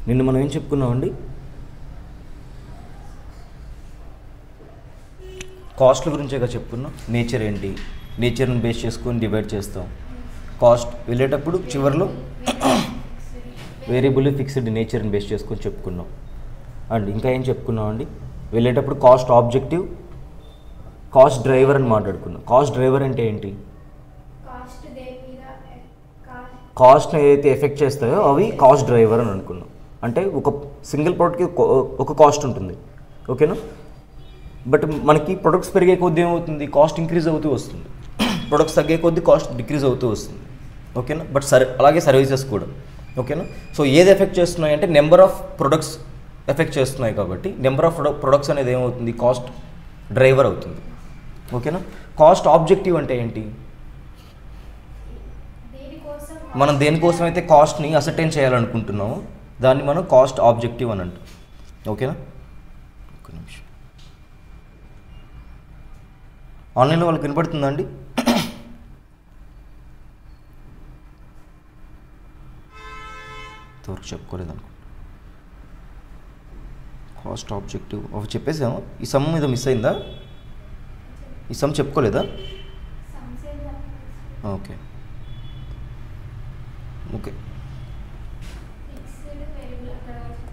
నిన్న మనం ఏం చెప్పుకున్నామండి కాస్ట్ల గురించేగా చెప్పుకున్నాం నేచర్ ఏంటి నేచర్ని బేస్ చేసుకొని డివైడ్ చేస్తాం కాస్ట్ వెళ్ళేటప్పుడు చివరిలో వేరియబుల్ ఫిక్స్డ్ నేచర్ని బేస్ చేసుకొని చెప్పుకున్నాం అండ్ ఇంకా ఏం చెప్పుకున్నాం అండి వెళ్ళేటప్పుడు కాస్ట్ ఆబ్జెక్టివ్ కాస్ట్ డ్రైవర్ అని మాట్లాడుకున్నాం కాస్ట్ డ్రైవర్ అంటే ఏంటి కాస్ట్ దేని మీద కాస్ట్ కాస్ట్ని ఏదైతే ఎఫెక్ట్ చేస్తాయో అవి కాస్ట్ డ్రైవర్ అని అనుకున్నాం అంటే ఒక సింగిల్ ప్రోడక్ట్కి ఒక కాస్ట్ ఉంటుంది ఓకేనా బట్ మనకి ప్రొడక్ట్స్ పెరిగే కొద్దీ ఏమవుతుంది కాస్ట్ ఇంక్రీజ్ అవుతూ వస్తుంది ప్రొడక్ట్స్ తగ్గే కొద్దీ కాస్ట్ డిక్రీజ్ అవుతూ వస్తుంది ఓకేనా బట్ సర్ అలాగే సర్వీసెస్ కూడా ఓకేనా సో ఏది ఎఫెక్ట్ చేస్తున్నాయి అంటే నెంబర్ ఆఫ్ ప్రొడక్ట్స్ ఎఫెక్ట్ చేస్తున్నాయి కాబట్టి నెంబర్ ఆఫ్ ప్రొడక్ట్స్ అనేది ఏమవుతుంది కాస్ట్ డ్రైవర్ అవుతుంది ఓకేనా కాస్ట్ ఆబ్జెక్టివ్ అంటే ఏంటి దేనికోసం మనం దేనికోసం అయితే కాస్ట్ని అసర్టైన్ చేయాలనుకుంటున్నామో దాన్ని మనం కాస్ట్ ఆబ్జెక్టివ్ అని అంటాం ఓకేనా ఒక్క నిమిషం ఆన్లైన్లో వాళ్ళకి వినపడుతుందా అండి ఇంతవరకు చెప్పుకోలేదు అనుకో కాస్ట్ ఆబ్జెక్టివ్ అవి చెప్పేసాము ఈ సమ్ మీద మిస్ అయిందా ఈ సమ్ చెప్పుకోలేదా సంసేల్ ఓకే ఓకే ఫిక్స్డ్ వేరియబుల్ అక్కడ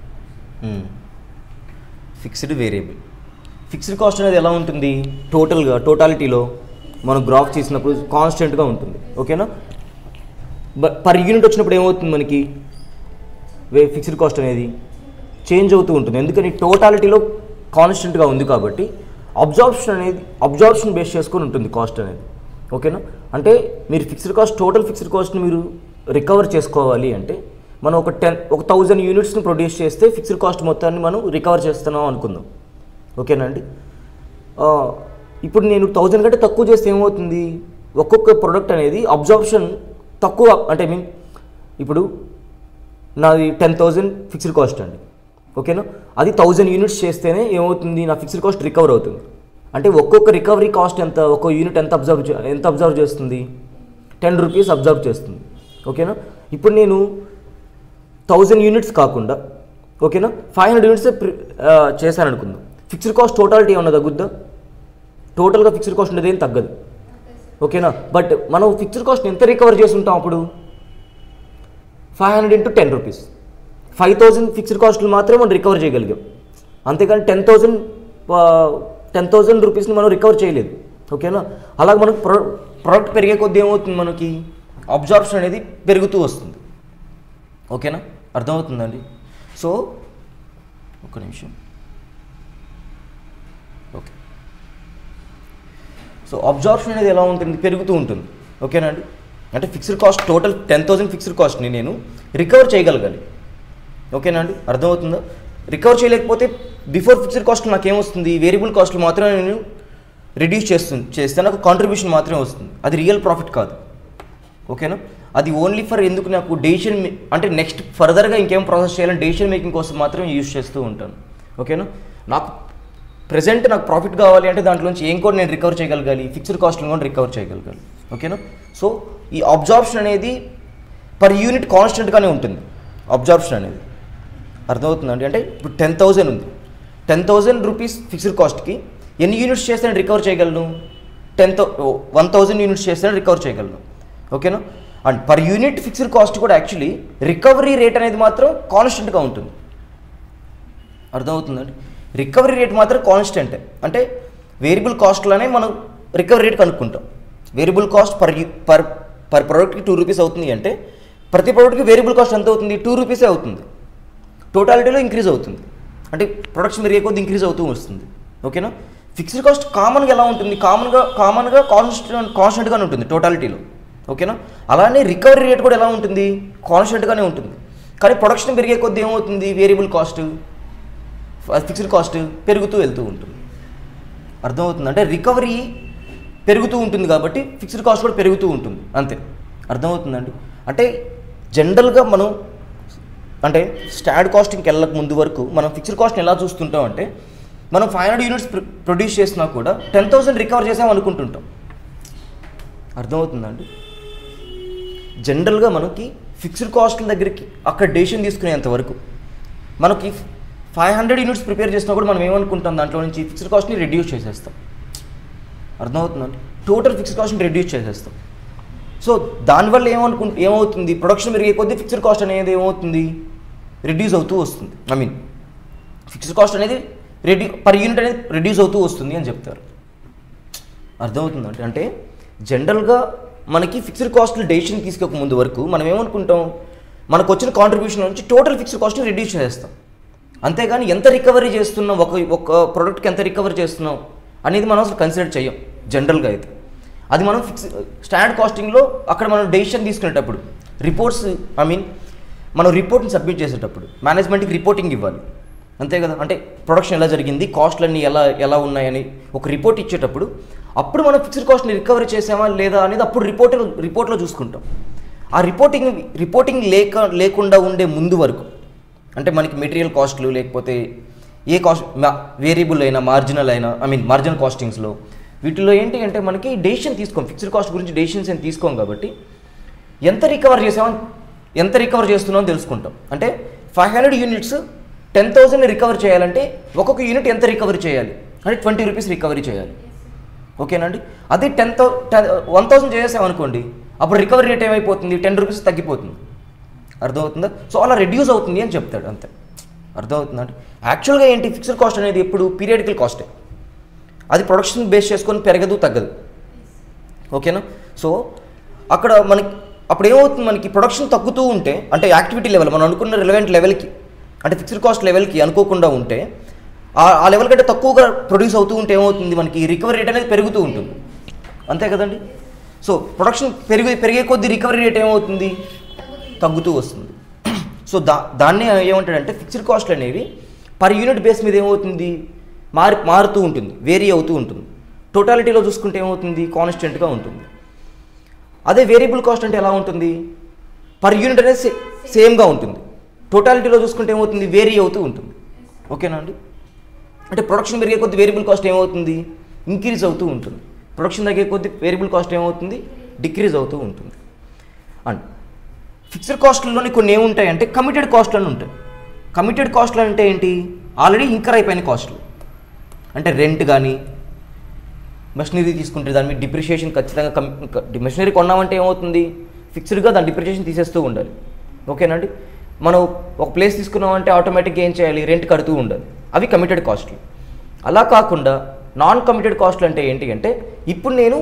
ఫిక్స్డ్ వేరియబుల్ ఫిక్స్డ్ కాస్ట్ అనేది ఎలా ఉంటుంది టోటల్గా టోటాలిటీలో మనం గ్రాఫ్ చేసినప్పుడు కాన్స్టెంట్గా ఉంటుంది ఓకేనా బట్ పర్ యూనిట్ వచ్చినప్పుడు ఏమవుతుంది మనకి వే ఫిక్స్డ్ కాస్ట్ అనేది చేంజ్ అవుతూ ఉంటుంది ఎందుకని టోటాలిటీలో కాన్స్టెంట్గా ఉంది కాబట్టి అబ్జార్ప్షన్ అనేది అబ్జార్ప్షన్ బేస్ చేసుకొని ఉంటుంది కాస్ట్ అనేది ఓకేనా అంటే మీరు ఫిక్స్డ్ కాస్ట్ టోటల్ ఫిక్స్డ్ కాస్ట్ని మీరు రికవర్ చేసుకోవాలి అంటే మనం ఒక టెన్ ఒక థౌజండ్ యూనిట్స్ని ప్రొడ్యూస్ చేస్తే ఫిక్స్డ్ కాస్ట్ మొత్తాన్ని మనం రికవర్ చేస్తున్నాం అనుకుందాం ఓకేనా అండి ఆ, ఇప్పుడు నేను థౌజండ్ కంటే తక్కువ చేస్తే ఏమవుతుంది ఒక్కొక్క ప్రోడక్ట్ అనేది అబ్జార్ప్షన్ తక్కువ అంటే మీన్ ఇప్పుడు నాది టెన్ థౌజండ్ ఫిక్స్డ్ కాస్ట్ అండి ఓకేనా అది థౌజండ్ యూనిట్స్ చేస్తేనే ఏమవుతుంది నా ఫిక్స్డ్ కాస్ట్ రికవర్ అవుతుంది అంటే ఒక్కొక్క రికవరీ కాస్ట్ ఎంత ఒక్కో యూనిట్ ఎంత అబ్జర్వ్ ఎంత అబ్జర్వ్ చేస్తుంది టెన్ రూపీస్ అబ్జర్వ్ చేస్తుంది ఓకేనా ఇప్పుడు నేను థౌజండ్ యూనిట్స్ కాకుండా ఓకేనా ఫైవ్ హండ్రెడ్ యూనిట్స్ చేశాను అనుకుందాం ఫిక్స్డ్ కాస్ట్ టోటాలిటీ ఏమన్నా తగ్గుద్దా టోటల్గా ఫిక్స్డ్ కాస్ట్ ఉండేది ఏం తగ్గదు ఓకేనా బట్ మనం ఫిక్స్డ్ కాస్ట్ ఎంత రికవర్ చేసి ఉంటాం అప్పుడు five hundred into ten rupees five thousand fixed కాస్ట్లు మాత్రమే మనం రికవర్ చేయగలిగాం అంతేకాని టెన్ థౌజండ్ టెన్ థౌజండ్ రూపీస్ని మనం రికవర్ చేయలేదు ఓకేనా అలాగే మనకు ప్రొ ప్రోడక్ట్ పెరిగే కొద్దీ ఏమవుతుంది మనకి అబ్జార్ప్షన్ అనేది పెరుగుతూ వస్తుంది ఓకేనా అర్థమవుతుందండి సో ఒక నిమిషం ఓకే సో అబ్జార్ప్షన్ అనేది ఎలా ఉంటుంది పెరుగుతూ ఉంటుంది ఓకేనా అండి అంటే fixed cost total ten thousand fixed కాస్ట్ని నేను రికవర్ చేయగలగాలి ఓకేనా అండి అర్థమవుతుందా రికవర్ చేయలేకపోతే బిఫోర్ ఫిక్స్డ్ కాస్ట్ నాకేమొస్తుంది వేరియబుల్ కాస్ట్లు మాత్రమే నేను రిడ్యూస్ చేస్తుంది చేస్తే నాకు కాంట్రిబ్యూషన్ మాత్రమే వస్తుంది అది రియల్ ప్రాఫిట్ కాదు ఓకేనా అది ఓన్లీ ఫర్ ఎందుకు నాకు డెసిషన్ అంటే నెక్స్ట్ ఫర్దర్గా ఇంకేం ప్రాసెస్ చేయాలని డెసిషన్ మేకింగ్ కోసం మాత్రమే యూజ్ చేస్తూ ఉంటాను ఓకేనా నాకు ప్రజెంట్ నాకు ప్రాఫిట్ కావాలి అంటే దాంట్లోంచి ఏం కూడా నేను రికవర్ చేయగలగాలి ఫిక్స్డ్ కాస్ట్ని కూడా రికవర్ చేయగలగాలి ఓకేనా సో ఈ అబ్జార్ప్షన్ అనేది పర్ యూనిట్ కాన్స్టెంట్గానే ఉంటుంది అబ్జార్ప్షన్ అనేది అర్థమవుతుందండి అంటే ఇప్పుడు టెన్ థౌజండ్ ఉంది టెన్ థౌజండ్ రూపీస్ ఫిక్స్డ్ కాస్ట్కి ఎన్ని యూనిట్స్ చేస్తే నేను రికవర్ చేయగలను ten thou one thousand units చేస్తే రికవర్ చేయగలను ఓకేనా and per unit fixed cost కూడా యాక్చువల్లీ రికవరీ రేట్ అనేది మాత్రం కాన్స్టెంట్గా ఉంటుంది అర్థమవుతుందండి రికవరీ రేట్ మాత్రం కాన్స్టెంటే అంటే వేరియబుల్ కాస్ట్లోనే మనం రికవరీ రేట్ కనుక్కుంటాం variable cost per per per ప్రోడక్ట్కి టూ రూపీస్ అవుతుంది అంటే ప్రతి ప్రోడక్ట్కి వేరియబుల్ కాస్ట్ ఎంత అవుతుంది టూ రూపీసే అవుతుంది టోటాలిటీలో ఇంక్రీజ్ అవుతుంది అంటే ప్రొడక్ట్స్ పెరిగే కొద్ది ఇంక్రీజ్ అవుతూ వస్తుంది ఓకేనా ఫిక్స్డ్ కాస్ట్ కామన్గా ఎలా ఉంటుంది కామన్గా కామన్గా కాన్స్టెంట్ కాన్స్టెంట్గానే ఉంటుంది టోటాలిటీలో ఓకేనా అలానే రికవరీ రేట్ కూడా ఎలా ఉంటుంది కాన్స్టెంట్గానే ఉంటుంది కానీ ప్రొడక్షన్ పెరిగే కొద్ది ఏమవుతుంది వేరియబుల్ కాస్ట్ ఫిక్స్డ్ కాస్ట్ పెరుగుతూ వెళ్తూ ఉంటుంది అర్థమవుతుంది అంటే రికవరీ పెరుగుతూ ఉంటుంది కాబట్టి ఫిక్స్డ్ కాస్ట్ కూడా పెరుగుతూ ఉంటుంది అంతే అర్థమవుతుందండి అంటే జనరల్గా మనం అంటే స్టాండ్ కాస్టింగ్కి వెళ్ళక ముందు వరకు మనం ఫిక్స్డ్ కాస్ట్ని ఎలా చూస్తుంటాం అంటే మనం ఫైవ్ హండ్రెడ్ యూనిట్స్ ప్రొడ్యూస్ చేసినా కూడా టెన్ థౌసండ్ రికవర్ చేసాం అనుకుంటుంటాం అర్థమవుతుందండి జనరల్గా మనకి ఫిక్స్డ్ కాస్ట్ల దగ్గరికి అక్కడ డెసిషన్ తీసుకునేంత వరకు మనకి ఫైవ్ హండ్రెడ్ యూనిట్స్ ప్రిపేర్ చేసినా కూడా మనం ఏమనుకుంటాం దాంట్లో నుంచి ఫిక్స్డ్ కాస్ట్ని రెడ్యూస్ చేసేస్తాం అర్థమవుతుందండి టోటల్ ఫిక్స్డ్ కాస్ట్ని రెడ్యూస్ చేసేస్తాం సో దానివల్ల ఏమనుకు ఏమవుతుంది ప్రొడక్షన్ పెరిగే కొద్దీ ఫిక్స్డ్ కాస్ట్ అనేది ఏమవుతుంది రెడ్యూస్ అవుతూ వస్తుంది ఐ మీన్ ఫిక్స్డ్ కాస్ట్ అనేది రెడ్యూ పర్ యూనిట్ అనేది రెడ్యూస్ అవుతూ వస్తుంది అని చెప్తారు అర్థమవుతుందండి అంటే జనరల్గా మనకి ఫిక్స్డ్ కాస్ట్లు డెసిషన్ తీసుకోక ముందు వరకు మనం ఏమనుకుంటాం మనకు వచ్చిన కాంట్రిబ్యూషన్ నుంచి టోటల్ ఫిక్స్డ్ కాస్ట్ని రెడ్యూస్ చేస్తాం అంతేగాని ఎంత రికవరీ చేస్తున్నాం ఒక ఒక ప్రోడక్ట్కి ఎంత రికవరీ చేస్తున్నాం అనేది మనం అసలు కన్సిడర్ చేయం జనరల్గా అయితే అది మనం ఫిక్స్ స్టాండర్డ్ కాస్టింగ్లో అక్కడ మనం డెసిషన్ తీసుకునేటప్పుడు రిపోర్ట్స్ ఐ మీన్ మనం రిపోర్ట్ని సబ్మిట్ చేసేటప్పుడు మేనేజ్మెంట్కి రిపోర్టింగ్ ఇవ్వాలి అంతే కదా అంటే ప్రొడక్షన్ ఎలా జరిగింది కాస్ట్లన్నీ ఎలా ఎలా ఉన్నాయని ఒక రిపోర్ట్ ఇచ్చేటప్పుడు అప్పుడు మనం ఫిక్స్డ్ కాస్ట్ని రికవరీ చేసామా లేదా అనేది అప్పుడు రిపోర్ట్ రిపోర్ట్లో చూసుకుంటాం ఆ రిపోర్టింగ్ రిపోర్టింగ్ లేక లేకుండా ఉండే ముందు వరకు అంటే మనకి మెటీరియల్ కాస్ట్లు లేకపోతే ఏ కాస్ట్ వేరియబుల్ అయినా మార్జినల్ అయినా ఐ మీన్ మార్జినల్ కాస్టింగ్స్లో వీటిలో ఏంటి అంటే మనకి డెసిషన్ తీసుకోం ఫిక్స్డ్ కాస్ట్ గురించి డెసిషన్స్ ఏం తీసుకోం కాబట్టి ఎంత రికవర్ చేసామని ఎంత రికవర్ చేస్తున్నామో తెలుసుకుంటాం అంటే five hundred units ten thousand recover చేయాలంటే ఒక్కొక్క యూనిట్ ఎంత రికవరీ చేయాలి అంటే ట్వంటీ రూపీస్ రికవరీ చేయాలి ఓకేనండి అదే ten thou ten one thousand చేసామనుకోండి అప్పుడు రికవరీ రేట్ ఏమైపోతుంది టెన్ రూపీస్ తగ్గిపోతుంది అర్థమవుతుందా సో అలా రెడ్యూస్ అవుతుంది అని చెప్తాడు అంతే అర్థమవుతుందా అంటే యాక్చువల్గా ఏంటి ఫిక్స్డ్ కాస్ట్ అనేది ఎప్పుడు పీరియడికల్ కాస్టే అది ప్రొడక్షన్ బేస్ చేసుకొని పెరగదు తగ్గదు ఓకేనా సో అక్కడ మనకి అప్పుడు ఏమవుతుంది మనకి ప్రొడక్షన్ తగ్గుతూ ఉంటే అంటే యాక్టివిటీ లెవెల్ మనం అనుకున్న రిలవెంట్ లెవెల్కి అంటే ఫిక్స్డ్ కాస్ట్ లెవెల్కి అనుకోకుండా ఉంటే ఆ ఆ లెవెల్ కంటే తక్కువగా ప్రొడ్యూస్ అవుతూ ఉంటే ఏమవుతుంది మనకి రికవరీ రేట్ అనేది పెరుగుతూ ఉంటుంది అంతే కదండి సో ప్రొడక్షన్ పెరిగి పెరిగే కొద్దీ రికవరీ రేట్ ఏమవుతుంది తగ్గుతూ వస్తుంది సో దా దాన్నే ఏమంటాడంటే ఫిక్స్డ్ కాస్ట్లు అనేవి పర్ యూనిట్ బేస్ మీద ఏమవుతుంది మారి మారుతూ ఉంటుంది వేరీ అవుతూ ఉంటుంది టోటాలిటీలో చూసుకుంటే ఏమవుతుంది కాన్స్టెంట్గా ఉంటుంది అదే వేరియబుల్ కాస్ట్ అంటే ఎలా ఉంటుంది పర్ యూనిట్ అనేది సే సేమ్గా ఉంటుంది టోటాలిటీలో చూసుకుంటే ఏమవుతుంది వేరీ అవుతూ ఉంటుంది ఓకేనా అండి అంటే ప్రొడక్షన్ పెరిగే కొద్ది వేరియబుల్ కాస్ట్ ఏమవుతుంది ఇంక్రీజ్ అవుతూ ఉంటుంది ప్రొడక్షన్ తగ్గే కొద్ది వేరియబుల్ కాస్ట్ ఏమవుతుంది డిక్రీజ్ అవుతూ ఉంటుంది అండ్ ఫిక్స్డ్ కాస్ట్లలోని కొన్ని ఏముంటాయి అంటే కమిటెడ్ కాస్ట్లు అని ఉంటాయి కమిటెడ్ కాస్ట్లు అంటే ఏంటి ఆల్రెడీ ఇంకర్ అయిపోయిన కాస్ట్లు అంటే రెంట్ కానీ మెషినరీ తీసుకుంటే దాని మీద డిప్రిషియేషన్ ఖచ్చితంగా కం మెషినరీ కొన్నామంటే ఏమవుతుంది ఫిక్స్డ్గా దాని డిప్రిషియేషన్ తీసేస్తూ ఉండాలి ఓకేనండి మనం ఒక ప్లేస్ తీసుకున్నామంటే ఆటోమేటిక్గా ఏం చేయాలి రెంట్ కడుతూ ఉండాలి అవి కమిటెడ్ కాస్ట్లు అలా కాకుండా నాన్ కమిటెడ్ కాస్ట్లు అంటే ఏంటి అంటే ఇప్పుడు నేను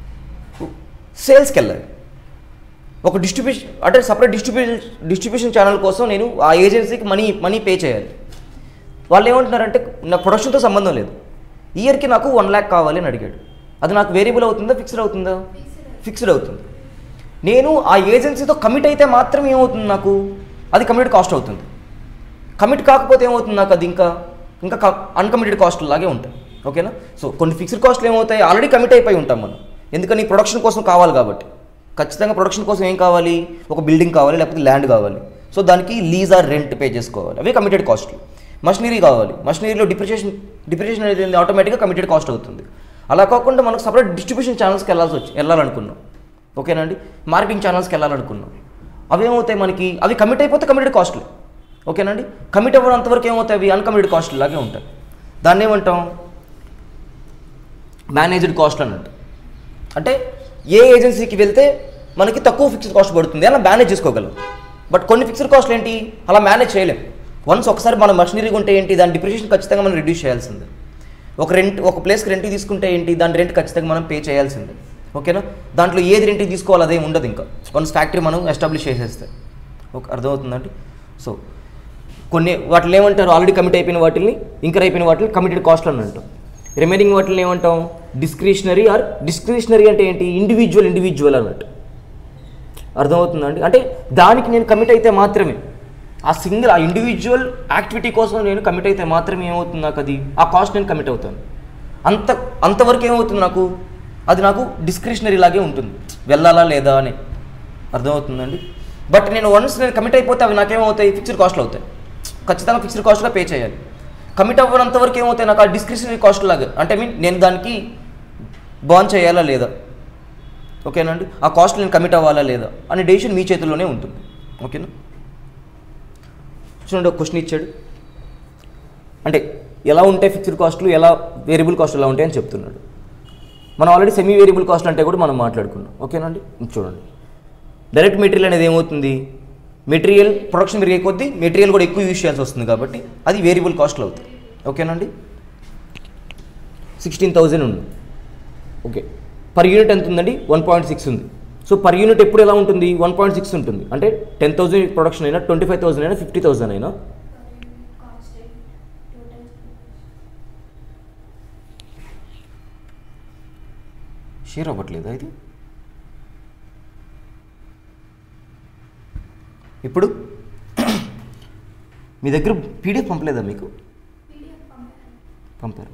సేల్స్కి వెళ్ళాలి ఒక డిస్ట్రిబ్యూషన్ అంటే సపరేట్ డిస్ట్రిబ్యూషన్ డిస్ట్రిబ్యూషన్ ఛానల్ కోసం నేను ఆ ఏజెన్సీకి మనీ మనీ పే చేయాలి వాళ్ళు ఏమంటున్నారంటే నా ప్రొడక్షన్తో సంబంధం లేదు ఇయర్కి నాకు వన్ ల్యాక్ కావాలి అని అడిగాడు అది నాకు వేరియబుల్ అవుతుందా ఫిక్స్డ్ అవుతుందా ఫిక్స్డ్ అవుతుంది నేను ఆ ఏజెన్సీతో కమిట్ అయితే మాత్రం ఏమవుతుంది నాకు అది కమిటెడ్ కాస్ట్ అవుతుంది కమిట్ కాకపోతే ఏమవుతుంది నాకు అది ఇంకా ఇంకా అన్కమిటెడ్ కాస్ట్ లాగే ఉంటాయి ఓకేనా సో కొన్ని ఫిక్స్డ్ కాస్ట్లు ఏమవుతాయి ఆల్రెడీ కమిట్ అయిపోయి ఉంటాం మనం ఎందుకని ప్రొడక్షన్ కోసం కావాలి కాబట్టి ఖచ్చితంగా ప్రొడక్షన్ కోసం ఏం కావాలి ఒక బిల్డింగ్ కావాలి లేకపోతే ల్యాండ్ కావాలి సో దానికి లీజ్ ఆర్ రెంట్ పే చేసుకోవాలి అవి కమిటెడ్ కాస్ట్లు మషినరీ కావాలి మషినరీలో డిప్రిషియేషన్ డిప్రిషియేషన్ అనేది ఆటోమేటిక్గా కమిటెడ్ కాస్ట్ అవుతుంది అలా కాకుండా మనకు సపరేట్ డిస్ట్రిబ్యూషన్ ఛానల్స్కి వెళ్ళాల్సి వచ్చి వెళ్ళాలనుకున్నాం ఓకేనండి మార్కెటింగ్ ఛానల్స్కి వెళ్ళాలనుకున్నాం అవి ఏమవుతాయి మనకి అవి కమిట్ అయిపోతే కమిటెడ్ కాస్ట్లే ఓకేనండి కమిట్ అవ్వడంతవరకు ఏమవుతాయి అవి అన్కమిటెడ్ కాస్ట్లు లాగే ఉంటాయి దాన్ని ఏమంటాం మేనేజ్డ్ కాస్ట్ అన్నట్టు అంటే ఏ ఏజెన్సీకి వెళ్తే మనకి తక్కువ ఫిక్స్డ్ కాస్ట్ పడుతుంది అలా మేనేజ్ చేసుకోగలం బట్ కొన్ని ఫిక్స్డ్ కాస్ట్లు ఏంటి అలా మేనేజ్ చేయలేం వన్స్ ఒకసారి మన మషినరీ ఉంటే ఏంటి దాని డిప్రిషియేషన్ ఖచ్చితంగా మనం రిడ్యూస్ చేయాల్సిందే ఒక రెంట్ ఒక ప్లేస్కి రెంట్ తీసుకుంటే ఏంటి దాని రెంట్ ఖచ్చితంగా మనం పే చేయాల్సిందే ఓకేనా దాంట్లో ఏది రెంట్ తీసుకోవాలి అదే ఉండదు ఇంకా వన్స్ ఫ్యాక్టరీ మనం ఎస్టాబ్లిష్ చేసేస్తే ఓకే అర్థమవుతుందండి సో కొన్ని వాటిని ఏమంటారు ఆల్రెడీ కమిట్ అయిపోయిన వాటిని ఇంకర్ అయిపోయిన వాటిని కమిటెడ్ కాస్ట్ అని అంటాం రిమైనింగ్ వాటిని ఏమంటాం డిస్క్రిషనరీ ఆర్ డిస్క్రిషనరీ అంటే ఏంటి ఇండివిజువల్ ఇండివిజువల్ అన్నట్టు అర్థమవుతుందండి అంటే దానికి నేను కమిట్ అయితే మాత్రమే ఆ సింగిల్ ఆ ఇండివిజువల్ యాక్టివిటీ కోసం నేను కమిట్ అయితే మాత్రమే ఏమవుతుంది నాకు అది ఆ కాస్ట్ నేను కమిట్ అవుతాను అంత అంతవరకు ఏమవుతుంది నాకు అది నాకు డిస్క్రిషనరీ లాగే ఉంటుంది వెళ్ళాలా లేదా అని అర్థమవుతుందండి బట్ నేను వన్స్ నేను కమిట్ అయిపోతే అవి నాకేమవుతాయి ఫిక్స్డ్ కాస్ట్లు అవుతాయి ఖచ్చితంగా ఫిక్స్డ్ కాస్ట్గా పే చేయాలి కమిట్ అవ్వనంత వరకు ఏమవుతాయి నాకు ఆ డిస్క్రిషనరీ కాస్ట్ లాగా అంటే మీన్ నేను దానికి బాన్ చేయాలా లేదా ఓకేనండి ఆ కాస్ట్ నేను కమిట్ అవ్వాలా లేదా అనే డెసిషన్ మీ చేతుల్లోనే ఉంటుంది ఓకేనా చూడండి ఒక క్వశ్చన్ ఇచ్చాడు అంటే ఎలా ఉంటాయి ఫిక్స్డ్ కాస్ట్లు ఎలా వేరియబుల్ కాస్ట్లు ఎలా ఉంటాయని చెప్తున్నాడు మనం ఆల్రెడీ సెమీ వేరియబుల్ కాస్ట్ అంటే కూడా మనం మాట్లాడుకున్నాం ఓకేనండి ఇది చూడండి డైరెక్ట్ మెటీరియల్ అనేది ఏమవుతుంది మెటీరియల్ ప్రొడక్షన్ పెరిగే కొద్దీ మెటీరియల్ కూడా ఎక్కువ యూజ్ చేయాల్సి వస్తుంది కాబట్టి అది వేరియబుల్ కాస్ట్లు అవుతాయి ఓకేనండి సిక్స్టీన్ థౌజండ్ ఉంది ఓకే పర్ యూనిట్ ఎంత ఉందండి వన్ పాయింట్ సిక్స్ ఉంది సో పర్ యూనిట్ ఎప్పుడు ఎలా ఉంటుంది వన్ పాయింట్ సిక్స్ ఉంటుంది అంటే టెన్ థౌసండ్ ప్రొడక్షన్ అయినా ట్వంటీ ఫైవ్ థౌసండ్ అయినా ఫిఫ్టీ థౌసండ్ అయినా కాస్ట్ టోటల్ షేర్ అవ్వట్లేదా ఇది ఇప్పుడు మీ దగ్గర పీడిఎఫ్ పంపలేదా మీకు పీడిఎఫ్ పంపాను పంపారు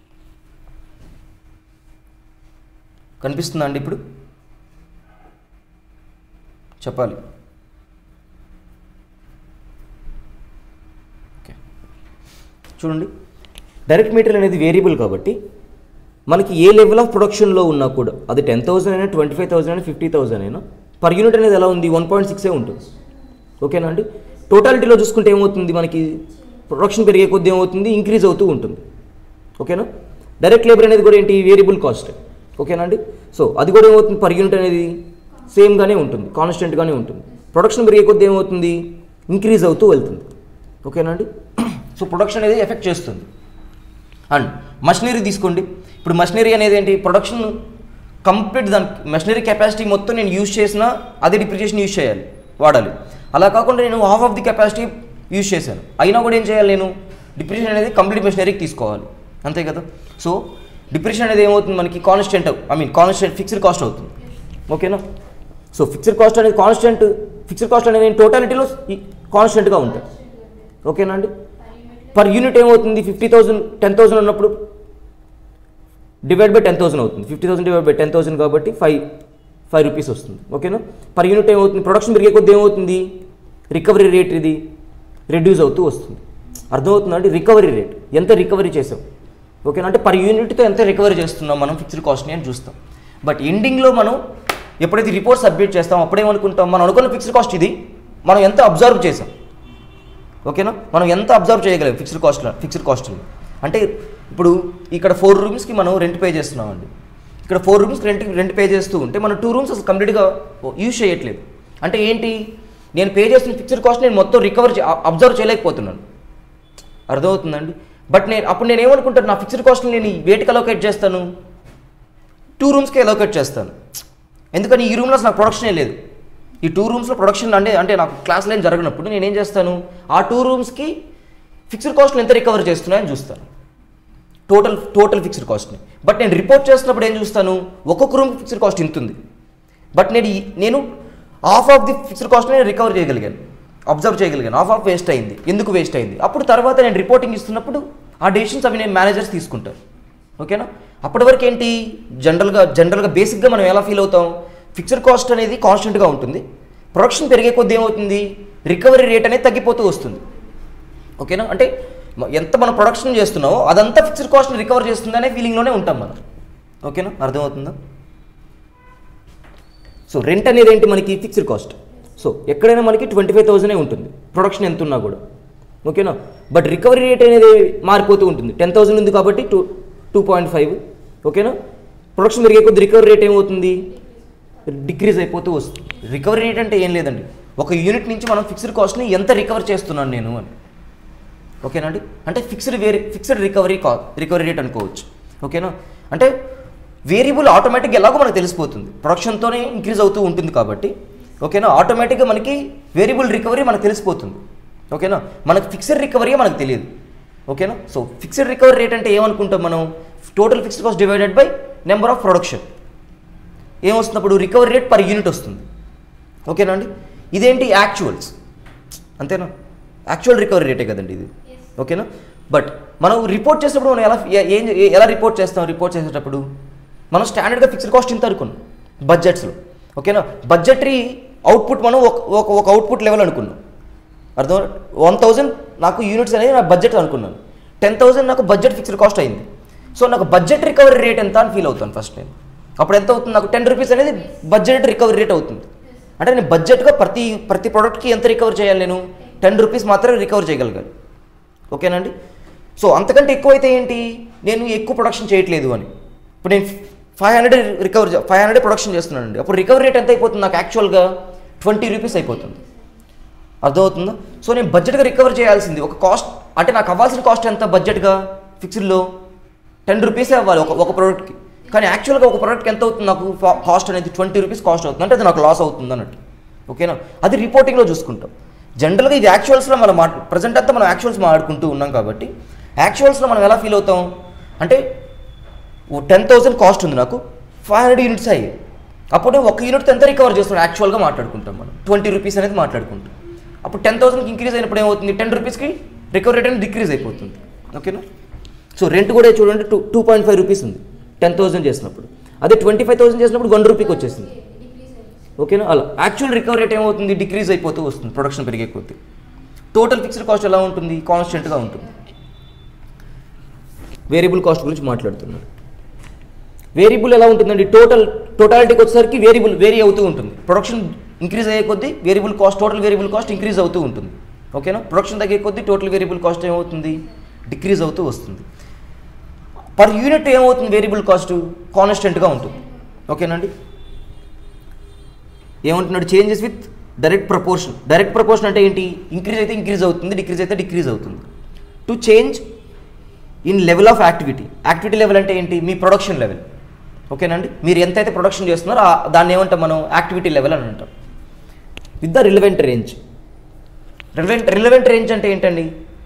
కనిపిస్తుందా అండి ఇప్పుడు చెప్పాలి ఓకే చూడండి డైరెక్ట్ మెటీరియల్ అనేది వేరియబుల్ కాబట్టి మనకి ఏ లెవెల్ ఆఫ్ ప్రొడక్షన్లో ఉన్నా కూడా అది టెన్ థౌసండ్ అయినా ట్వంటీ ఫైవ్ థౌసండ్ అయినా ఫిఫ్టీ థౌసండ్ అయినా పర్ యూనిట్ అనేది ఎలా ఉంది వన్ పాయింట్ సిక్సే ఉంటుంది ఓకేనా అండి టోటాలిటీలో చూసుకుంటే ఏమవుతుంది మనకి ప్రొడక్షన్ పెరిగే కొద్దీ ఏమవుతుంది ఇంక్రీజ్ అవుతూ ఉంటుంది ఓకేనా డైరెక్ట్ లేబర్ అనేది కూడా ఏంటి వేరియబుల్ కాస్ట్ ఓకేనా అండి సో అది కూడా ఏమవుతుంది పర్ యూనిట్ అనేది సేమ్గానే ఉంటుంది కాన్స్టెంట్గానే ఉంటుంది ప్రొడక్షన్ పెరిగే కొద్దీ ఏమవుతుంది ఇంక్రీజ్ అవుతూ వెళ్తుంది ఓకేనా అండి సో ప్రొడక్షన్ అనేది ఎఫెక్ట్ చేస్తుంది అండ్ మషినరీ తీసుకోండి ఇప్పుడు మషినరీ అనేది ఏంటి ప్రొడక్షన్ కంప్లీట్ దాని మెషినరీ కెపాసిటీ మొత్తం నేను యూజ్ చేసినా అదే డిప్రిషియేషన్ యూజ్ చేయాలి వాడాలి అలా కాకుండా నేను half of the capacity use చేశాను అయినా కూడా ఏం చేయాలి నేను డిప్రిషియేషన్ అనేది కంప్లీట్ మెషినరీకి తీసుకోవాలి అంతే కదా సో డిప్రిషియేషన్ అనేది ఏమవుతుంది మనకి constant I mean constant fixed cost అవుతుంది ఓకేనా సో ఫిక్స్డ్ కాస్ట్ అనేది కాన్స్టెంట్ ఫిక్స్డ్ కాస్ట్ అనేది టోటాలిటీలో కాన్స్టెంట్గా ఉంటాయి ఓకేనా అండి పర్ యూనిట్ ఏమవుతుంది ఫిఫ్టీ థౌసండ్ టెన్ థౌసండ్ ఉన్నప్పుడు డివైడ్ బై టెన్ థౌసండ్ అవుతుంది fifty thousand divide by ten thousand కాబట్టి ఫైవ్ ఫైవ్ రూపీస్ వస్తుంది ఓకేనా పర్ యూనిట్ ఏమవుతుంది ప్రొడక్షన్ పెరిగే కొద్ది ఏమవుతుంది రికవరీ రేట్ ఇది రెడ్యూస్ అవుతూ వస్తుంది అర్థమవుతుందా అండి రికవరీ రేట్ ఎంత రికవరీ చేసాం ఓకేనా అంటే పర్ యూనిట్తో ఎంత రికవరీ చేస్తున్నాం మనం ఫిక్స్డ్ కాస్ట్ని అని చూస్తాం బట్ ఎండింగ్లో మనం ఎప్పుడైతే రిపోర్ట్ సబ్మిట్ చేస్తాం అప్పుడేమనుకుంటాం మనం అనుకున్న ఫిక్స్డ్ కాస్ట్ ఇది మనం ఎంత అబ్జర్వ్ చేసాం ఓకేనా మనం ఎంత అబ్జర్వ్ చేయగలం ఫిక్స్డ్ కాస్ట్ ఫిక్స్డ్ కాస్ట్ని అంటే ఇప్పుడు ఇక్కడ ఫోర్ రూమ్స్కి మనం రెంట్ పే చేస్తున్నామండి ఇక్కడ ఫోర్ రూమ్స్కి రెంట్ రెంట్ పే చేస్తూ ఉంటే మనం టూ రూమ్స్ అసలు కంప్లీట్గా యూజ్ చేయట్లేదు అంటే ఏంటి నేను పే చేస్తున్న ఫిక్స్డ్ కాస్ట్ నేను మొత్తం రికవర్ అబ్జర్వ్ చేయలేకపోతున్నాను అర్థమవుతుందండి బట్ నేను అప్పుడు నేను ఏమనుకుంటాను నా ఫిక్స్డ్ కాస్ట్ని నేను వేటికి అలోకేట్ చేస్తాను టూ రూమ్స్కి అలోకేట్ చేస్తాను ఎందుకని ఈ రూమ్లో అసలు నాకు ప్రొడక్షనే లేదు ఈ టూ రూమ్స్లో ప్రొడక్షన్ అంటే అంటే నాకు క్లాస్ లైన్ జరగనప్పుడు నేను ఏం చేస్తాను ఆ టూ రూమ్స్కి ఫిక్స్డ్ కాస్ట్లు ఎంత రికవర్ చేస్తున్నాయని చూస్తాను టోటల్ టోటల్ ఫిక్స్డ్ కాస్ట్ని బట్ నేను రిపోర్ట్ చేస్తున్నప్పుడు ఏం చూస్తాను ఒక్కొక్క రూమ్ ఫిక్స్డ్ కాస్ట్ ఇంత ఉంది బట్ నేను ఈ- నేను హాఫ్ ఆఫ్ ది ఫిక్స్డ్ కాస్ట్ని నేను రికవర్ చేయగలిగాను అబ్జర్వ్ చేయగలిగాను హాఫ్ ఆఫ్ వేస్ట్ అయింది ఎందుకు వేస్ట్ అయింది అప్పుడు తర్వాత నేను రిపోర్టింగ్ ఇస్తున్నప్పుడు ఆ డెసిషన్స్ అవి నేను మేనేజర్స్ తీసుకుంటారు ఓకేనా అప్పటి వరకు ఏంటి జనరల్గా జనరల్గా బేసిక్గా మనం ఎలా ఫీల్ అవుతాం ఫిక్స్డ్ కాస్ట్ అనేది కాన్స్టెంట్గా ఉంటుంది ప్రొడక్షన్ పెరిగే కొద్దీ ఏమవుతుంది రికవరీ రేట్ అనేది తగ్గిపోతూ వస్తుంది ఓకేనా అంటే మ- ఎంత మనం ప్రొడక్షన్ చేస్తున్నామో అదంతా ఫిక్స్డ్ కాస్ట్ని రికవర్ చేస్తుంది అనే ఫీలింగ్లోనే ఉంటాం మనం ఓకేనా అర్థమవుతుందా సో రెంట్ అనేది ఏంటి మనకి ఫిక్స్డ్ కాస్ట్ సో ఎక్కడైనా మనకి ట్వంటీ ఫైవ్ థౌసండే ఉంటుంది ప్రొడక్షన్ ఎంత ఉన్నా కూడా ఓకేనా బట్ రికవరీ రేట్ అనేది మారిపోతూ ఉంటుంది టెన్ థౌసండ్ ఉంది కాబట్టి టూ టూ పాయింట్ ఫైవ్ ఓకేనా ప్రొడక్షన్ పెరిగే కొద్ది రికవరీ రేట్ ఏమవుతుంది డిక్రీజ్ అయిపోతూ వస్తుంది రికవరీ రేట్ అంటే ఏం లేదండి ఒక యూనిట్ నుంచి మనం ఫిక్స్డ్ కాస్ట్ని ఎంత రికవర్ చేస్తున్నాను నేను అని ఓకేనండి అంటే ఫిక్స్డ్ వేరి ఫిక్స్డ్ రికవరీ కా రికవరీ రేట్ అనుకోవచ్చు ఓకేనా అంటే వేరియబుల్ ఆటోమేటిక్గా ఎలాగో మనకు తెలిసిపోతుంది ప్రొడక్షన్తోనే ఇంక్రీజ్ అవుతూ ఉంటుంది కాబట్టి ఓకేనా ఆటోమేటిక్గా మనకి వేరియబుల్ రికవరీ మనకు తెలిసిపోతుంది ఓకేనా మనకు ఫిక్స్డ్ రికవరీ మనకు తెలియదు ఓకేనా సో ఫిక్స్డ్ రికవరీ రేట్ అంటే ఏమనుకుంటాం మనం total fixed cost divided by number of production ఏమొస్తున్నప్పుడు రికవరీ రేట్ పర్ యూనిట్ వస్తుంది ఓకేనా అండి ఇదేంటి యాక్చువల్స్ అంతేనా యాక్చువల్ రికవరీ రేటే కదండి ఇది ఓకేనా బట్ మనం రిపోర్ట్ చేసేటప్పుడు మనం ఎలా ఏ- ఏం ఏ- ఎలా రిపోర్ట్ చేస్తాం రిపోర్ట్ చేసేటప్పుడు మనం స్టాండర్డ్గా ఫిక్స్డ్ కాస్ట్ ఇంత అనుకున్నాం బడ్జెట్స్లో ఓకేనా బడ్జెటరీ అవుట్పుట్ మనం ఒక ఒక ఒక అవుట్పుట్ లెవెల్ అనుకున్నాం అర్థం వన్ థౌజండ్ నాకు యూనిట్స్ అనేది నా బడ్జెట్ అనుకున్నాను టెన్ థౌసండ్ నాకు బడ్జెట్ ఫిక్స్డ్ కాస్ట్ అయింది సో నాకు బడ్జెట్ రికవరీ రేట్ ఎంత అని ఫీల్ అవుతాను ఫస్ట్ నేను అప్పుడు ఎంత అవుతుంది నాకు టెన్ రూపీస్ అనేది బడ్జెట్ రికవరీ రేట్ అవుతుంది అంటే నేను బడ్జెట్గా ప్రతి ప్రతి ప్రోడక్ట్కి ఎంత రికవర్ చేయాలి నేను టెన్ రూపీస్ మాత్రమే రికవర్ చేయగలగాలి ఓకేనండి సో అంతకంటే ఎక్కువ అయితే ఏంటి నేను ఎక్కువ ప్రొడక్షన్ చేయట్లేదు అని ఇప్పుడు నేను five hundred recover five hundred production చేస్తున్నానండి అప్పుడు రికవరీ రేట్ ఎంత అయిపోతుంది నాకు యాక్చువల్గా ట్వంటీ రూపీస్ అయిపోతుంది అర్థమవుతుందా సో నేను బడ్జెట్గా రికవర్ చేయాల్సింది ఒక కాస్ట్ అంటే నాకు అవ్వాల్సిన కాస్ట్ ఎంత బడ్జెట్గా ఫిక్స్డ్లో టెన్ రూపీసే అవ్వాలి ఒక ఒక ప్రోడక్ట్కి కానీ యాక్చువల్గా ఒక ప్రోడక్ట్కి ఎంత అవుతుంది నాకు కాస్ట్ అనేది ట్వంటీ రూపీస్ కాస్ట్ అవుతుంది అంటే అది నాకు లాస్ అవుతుంది అన్నట్టు ఓకేనా అది రిపోర్టింగ్లో చూసుకుంటాం జనరల్గా ఇది యాక్చువల్స్లో మనం మాట ప్రజెంట్ అంతా మనం యాక్చువల్స్ మాట్లాడుకుంటూ ఉన్నాం కాబట్టి యాక్చువల్స్లో మనం ఎలా ఫీల్ అవుతాం అంటే టెన్ థౌసండ్ కాస్ట్ ఉంది నాకు ఫైవ్ హండ్రెడ్ యూనిట్స్ అయ్యాయి అప్పుడు ఒక యూనిట్ ఎంత రికవర్ చేస్తున్నాం యాక్చువల్గా మాట్లాడుకుంటాం మనం ట్వంటీ రూపీస్ అనేది మాట్లాడుకుంటాం అప్పుడు టెన్ థౌసండ్కి ఇంక్రీజ్ అయినప్పుడు ఏమవుతుంది టెన్ రూపీస్కి రికవరీ రేట్ అనేది డిక్రీజ్ అయిపోతుంది ఓకేనా సో రెంట్ కూడా చూడండి two two point five rupees ఉంది టెన్ థౌసండ్ చేసినప్పుడు అదే ట్వంటీ ఫైవ్ థౌసండ్ చేసినప్పుడు వన్ రూపీకి వచ్చేసింది డిక్రీజ్ అయింది ఓకేనా అలా యాక్చువల్ రికవరీ రేట్ ఏమవుతుంది డిక్రీజ్ అయిపోతూ వస్తుంది ప్రొడక్షన్ పెరిగే కొద్దీ టోటల్ ఫిక్స్డ్ కాస్ట్ ఎలా ఉంటుంది కాన్స్టెంట్గా ఉంటుంది వేరియబుల్ కాస్ట్ గురించి మాట్లాడుతున్నాను వేరియబుల్ ఎలా ఉంటుందండి టోటల్ టోటాలిటీకి వచ్చేసరికి వేరియబుల్ వేరీ అవుతూ ఉంటుంది ప్రొడక్షన్ ఇంక్రీజ్ అయ్యే కొద్దీ variable cost total variable cost increase అవుతూ ఉంటుంది ఓకేనా ప్రొడక్షన్ తగ్గే కొద్దీ టోటల్ వేరియబుల్ కాస్ట్ ఏమవుతుంది డిక్రీజ్ అవుతూ వస్తుంది పర్ యూనిట్ ఏమవుతుంది వేరియబుల్ కాస్ట్ కాన్స్టెంట్గా ఉంటుంది ఓకేనండి ఏమంటున్నాడు changes with direct proportion direct proportion అంటే ఏంటి ఇంక్రీజ్ అయితే ఇంక్రీజ్ అవుతుంది డిక్రీజ్ అయితే డిక్రీజ్ అవుతుంది to change in level of activity activity level అంటే ఏంటి మీ ప్రొడక్షన్ లెవెల్ ఓకేనండి మీరు ఎంతైతే ప్రొడక్షన్ చేస్తున్నారో ఆ- దాన్ని ఏమంటాం మనం యాక్టివిటీ లెవెల్ అని అంటాం with the relevant range relevant relevant range అంటే ఏంటండి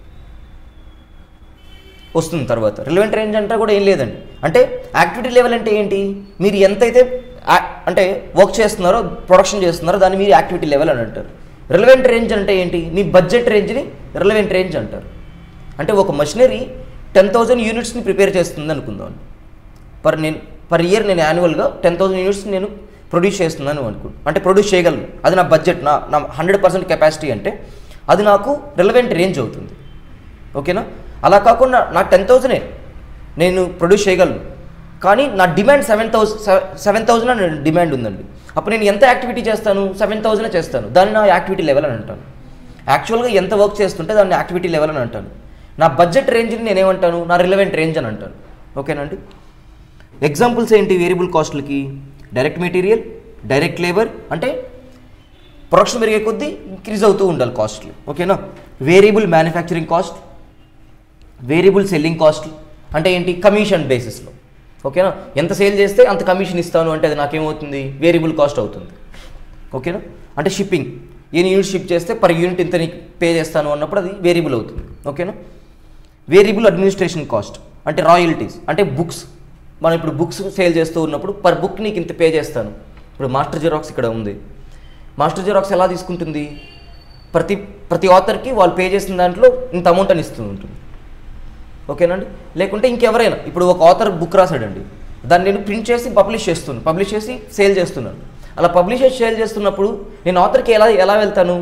వస్తుంది తర్వాత రిలవెంట్ రేంజ్ అంటే కూడా ఏం లేదండి అంటే యాక్టివిటీ లెవెల్ అంటే ఏంటి మీరు ఎంతైతే ఆ- అంటే వర్క్ చేస్తున్నారో ప్రొడక్షన్ చేస్తున్నారో దాన్ని మీరు యాక్టివిటీ లెవెల్ అని అంటారు రిలవెంట్ రేంజ్ అంటే ఏంటి మీ బడ్జెట్ రేంజ్ని రిలవెంట్ రేంజ్ అంటారు అంటే ఒక మషినరీ టెన్ థౌజండ్ యూనిట్స్ని ప్రిపేర్ చేస్తుంది అనుకుందాం పర్ నేను పర్ ఇయర్ నేను యాన్యువల్గా టెన్ థౌసండ్ యూనిట్స్ నేను ప్రొడ్యూస్ చేస్తున్నాను అనుకో అంటే ప్రొడ్యూస్ చేయగలను అది నా బడ్జెట్ నా నా హండ్రెడ్ పర్సెంట్ కెపాసిటీ అంటే అది నాకు రిలవెంట్ రేంజ్ అవుతుంది ఓకేనా అలా కాకుండా నా టెన్ థౌజండే నేను ప్రొడ్యూస్ చేయగలను కానీ నా demand seven thousand seven thousand అని డిమాండ్ ఉందండి అప్పుడు నేను ఎంత యాక్టివిటీ చేస్తాను సెవెన్ థౌసండ్ చేస్తాను దాన్ని నా యాక్టివిటీ లెవెల్ అని అంటాను యాక్చువల్గా ఎంత వర్క్ చేస్తుంటే దాన్ని యాక్టివిటీ లెవెల్ అని అంటాను నా బడ్జెట్ రేంజ్ని నేనేమంటాను నా రిలవెంట్ రేంజ్ అని అంటాను ఓకేనండి ఎగ్జాంపుల్స్ ఏంటి వేరియబుల్ కాస్ట్లకి డైరెక్ట్ మెటీరియల్ డైరెక్ట్ లేబర్ అంటే ప్రొడక్షన్ పెరిగే కొద్దీ ఇంక్రీజ్ అవుతూ ఉండాలి కాస్ట్లు ఓకేనా variable manufacturing cost variable selling cost అంటే ఏంటి కమిషన్ బేసిస్లో ఓకేనా ఎంత సేల్ చేస్తే అంత కమిషన్ ఇస్తాను అంటే అది నాకేమవుతుంది వేరియబుల్ కాస్ట్ అవుతుంది ఓకేనా అంటే షిప్పింగ్ ఎన్ని యూనిట్ షిప్ చేస్తే పర్ యూనిట్ ఇంత నీకు పే చేస్తాను అన్నప్పుడు అది వేరియబుల్ అవుతుంది ఓకేనా వేరియబుల్ అడ్మినిస్ట్రేషన్ కాస్ట్ అంటే రాయల్టీస్ అంటే బుక్స్ మనం ఇప్పుడు బుక్స్ సేల్ చేస్తూ ఉన్నప్పుడు పర్ బుక్ నీకు ఇంత పే చేస్తాను ఇప్పుడు మాస్టర్ జిరాక్స్ ఇక్కడ ఉంది మాస్టర్ జిరాక్స్ ఎలా తీసుకుంటుంది ప్రతి ప్రతి ఆథర్కి వాళ్ళు పే చేసిన దాంట్లో ఇంత అమౌంట్ అని ఇస్తూ ఉంటుంది ఓకేనండి లేకుంటే ఇంకెవరైనా ఇప్పుడు ఒక ఆథర్ బుక్ రాశాడండి దాన్ని నేను ప్రింట్ చేసి పబ్లిష్ చేస్తున్నాను పబ్లిష్ చేసి సేల్ చేస్తున్నాను అలా పబ్లిష్ చేసి సేల్ చేస్తున్నప్పుడు నేను ఆథర్కి ఎలా ఎలా వెళ్తాను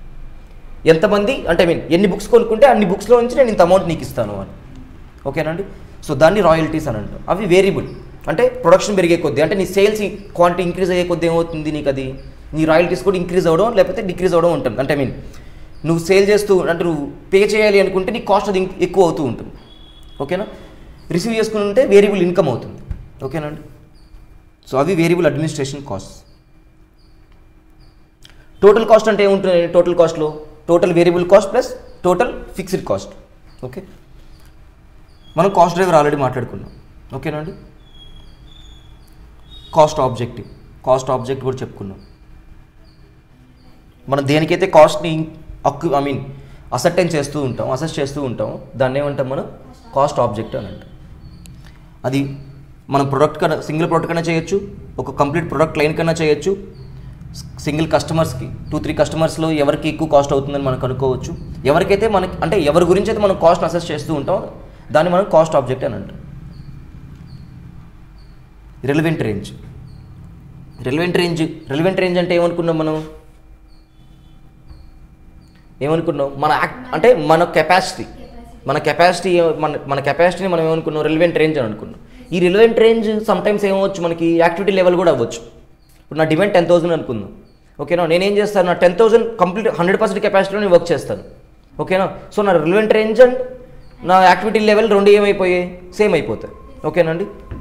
ఎంతమంది అంటే ఐ మీన్ ఎన్ని బుక్స్ కొనుక్కుంటే అన్ని బుక్స్లో నుంచి నేను ఇంత అమౌంట్ నీకు ఇస్తాను అని ఓకేనండి సో దాన్ని రాయల్టీస్ అని అంటాం అవి వేరియబుల్ అంటే ప్రొడక్షన్ పెరిగే కొద్దీ అంటే నీ సేల్స్ క్వాంటిటీ ఇంక్రీజ్ అయ్యే కొద్దీ ఏమవుతుంది నీకు అది నీ రాయల్టీస్ కూడా ఇంక్రీజ్ అవ్వడం లేకపోతే డిక్రీజ్ అవ్వడం ఉంటుంది అంటే ఐ మీన్ నువ్వు సేల్ చేస్తూ అంటే నువ్వు పే చేయాలి అనుకుంటే నీ కాస్ట్ అది ఇంక్- ఎక్కువ అవుతూ ఉంటుంది ఓకేనా రిసీవ్ చేసుకుని ఉంటే వేరియబుల్ ఇన్కమ్ అవుతుంది ఓకేనండి సో అవి variable administration cost total cost అంటే ఏముంటుంది టోటల్ కాస్ట్లో total variable cost plus total fixed cost okay మనం కాస్ట్ డ్రైవర్ ఆల్రెడీ మాట్లాడుకున్నాం ఓకేనండి కాస్ట్ ఆబ్జెక్టివ్ కాస్ట్ ఆబ్జెక్ట్ కూడా చెప్పుకున్నాం మనం దేనికైతే కాస్ట్ని అక్కు ఐ మీన్ అసర్టైన్ చేస్తూ ఉంటాం అసెస్ చేస్తూ ఉంటాం దాన్ని ఏమంటాం మనం కాస్ట్ ఆబ్జెక్ట్ అని అంటాం అది మనం ప్రొడక్ట్ కన్నా సింగిల్ ప్రొడక్ట్ కన్నా చేయొచ్చు ఒక కంప్లీట్ ప్రొడక్ట్ లైన్ కన్నా చేయొచ్చు సింగిల్ కస్టమర్స్కి టూ త్రీ కస్టమర్స్లో ఎవరికి ఎక్కువ కాస్ట్ అవుతుందని మనం కనుక్కోవచ్చు ఎవరికైతే మనకి అంటే ఎవరి గురించి అయితే మనం కాస్ట్ అసెస్ చేస్తూ ఉంటాం దాన్ని మనం కాస్ట్ ఆబ్జెక్ట్ అని అంటాం relevant range relevant range relevant range అంటే ఏమనుకున్నాం మనం ఏమనుకున్నాం మన యాక్ట్ అంటే మన కెపాసిటీ మన కెపాసిటీ మన మన కెపాసిటీని మనం ఏమనుకున్నాం రిలవెంట్ రేంజ్ అని అనుకున్నాం ఈ రిలవెంట్ రేంజ్ సమ్ టైమ్స్ ఏమవచ్చు మనకి యాక్టివిటీ లెవెల్ కూడా అవ్వచ్చు ఇప్పుడు నా డిమాండ్ టెన్ థౌసండ్ అనుకుందాం ఓకేనా నేనేం చేస్తాను నా ten thousand complete hundred percent కెపాసిటీలో నేను వర్క్ చేస్తాను ఓకేనా సో నా రిలవెంట్ రేంజ్ అండ్ నా యాక్టివిటీ లెవెల్ రెండు ఏమైపోయాయి సేమ్ అయిపోతాయి ఓకేనండి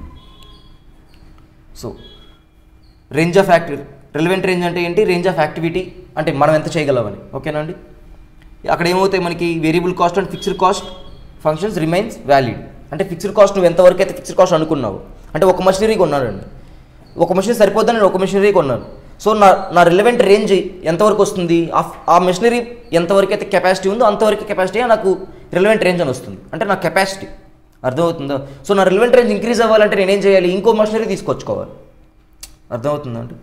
so range of active relevant range అంటే ఏంటి రేంజ్ ఆఫ్ యాక్టివిటీ అంటే మనం ఎంత చేయగలమని ఓకేనండి అక్కడ ఏమవుతాయి మనకి variable cost and fixed cost functions remains valid అంటే ఫిక్స్డ్ కాస్ట్ నువ్వు ఎంతవరకు అయితే ఫిక్స్డ్ కాస్ట్ అనుకున్నావు అంటే ఒక మషినరీ కొన్నాడండి ఒక మిషనరీ సరిపోద్దని నేను ఒక మిషనరీ కొన్నాను సో నా నా రిలవెంట్ రేంజ్ ఎంతవరకు వస్తుంది ఆ- ఆ మిషనరీ ఎంతవరకు అయితే కెపాసిటీ ఉందో అంతవరకు కెపాసిటీ నాకు రిలవెంట్ రేంజ్ అని వస్తుంది అంటే నా కెపాసిటీ అర్థమవుతుందా సో నా రిలవెంట్ రేంజ్ ఇంక్రీజ్ అవ్వాలంటే నేనేం చేయాలి ఇంకో మిషనరీ తీసుకొచ్చుకోవాలి అర్థమవుతుందా అండి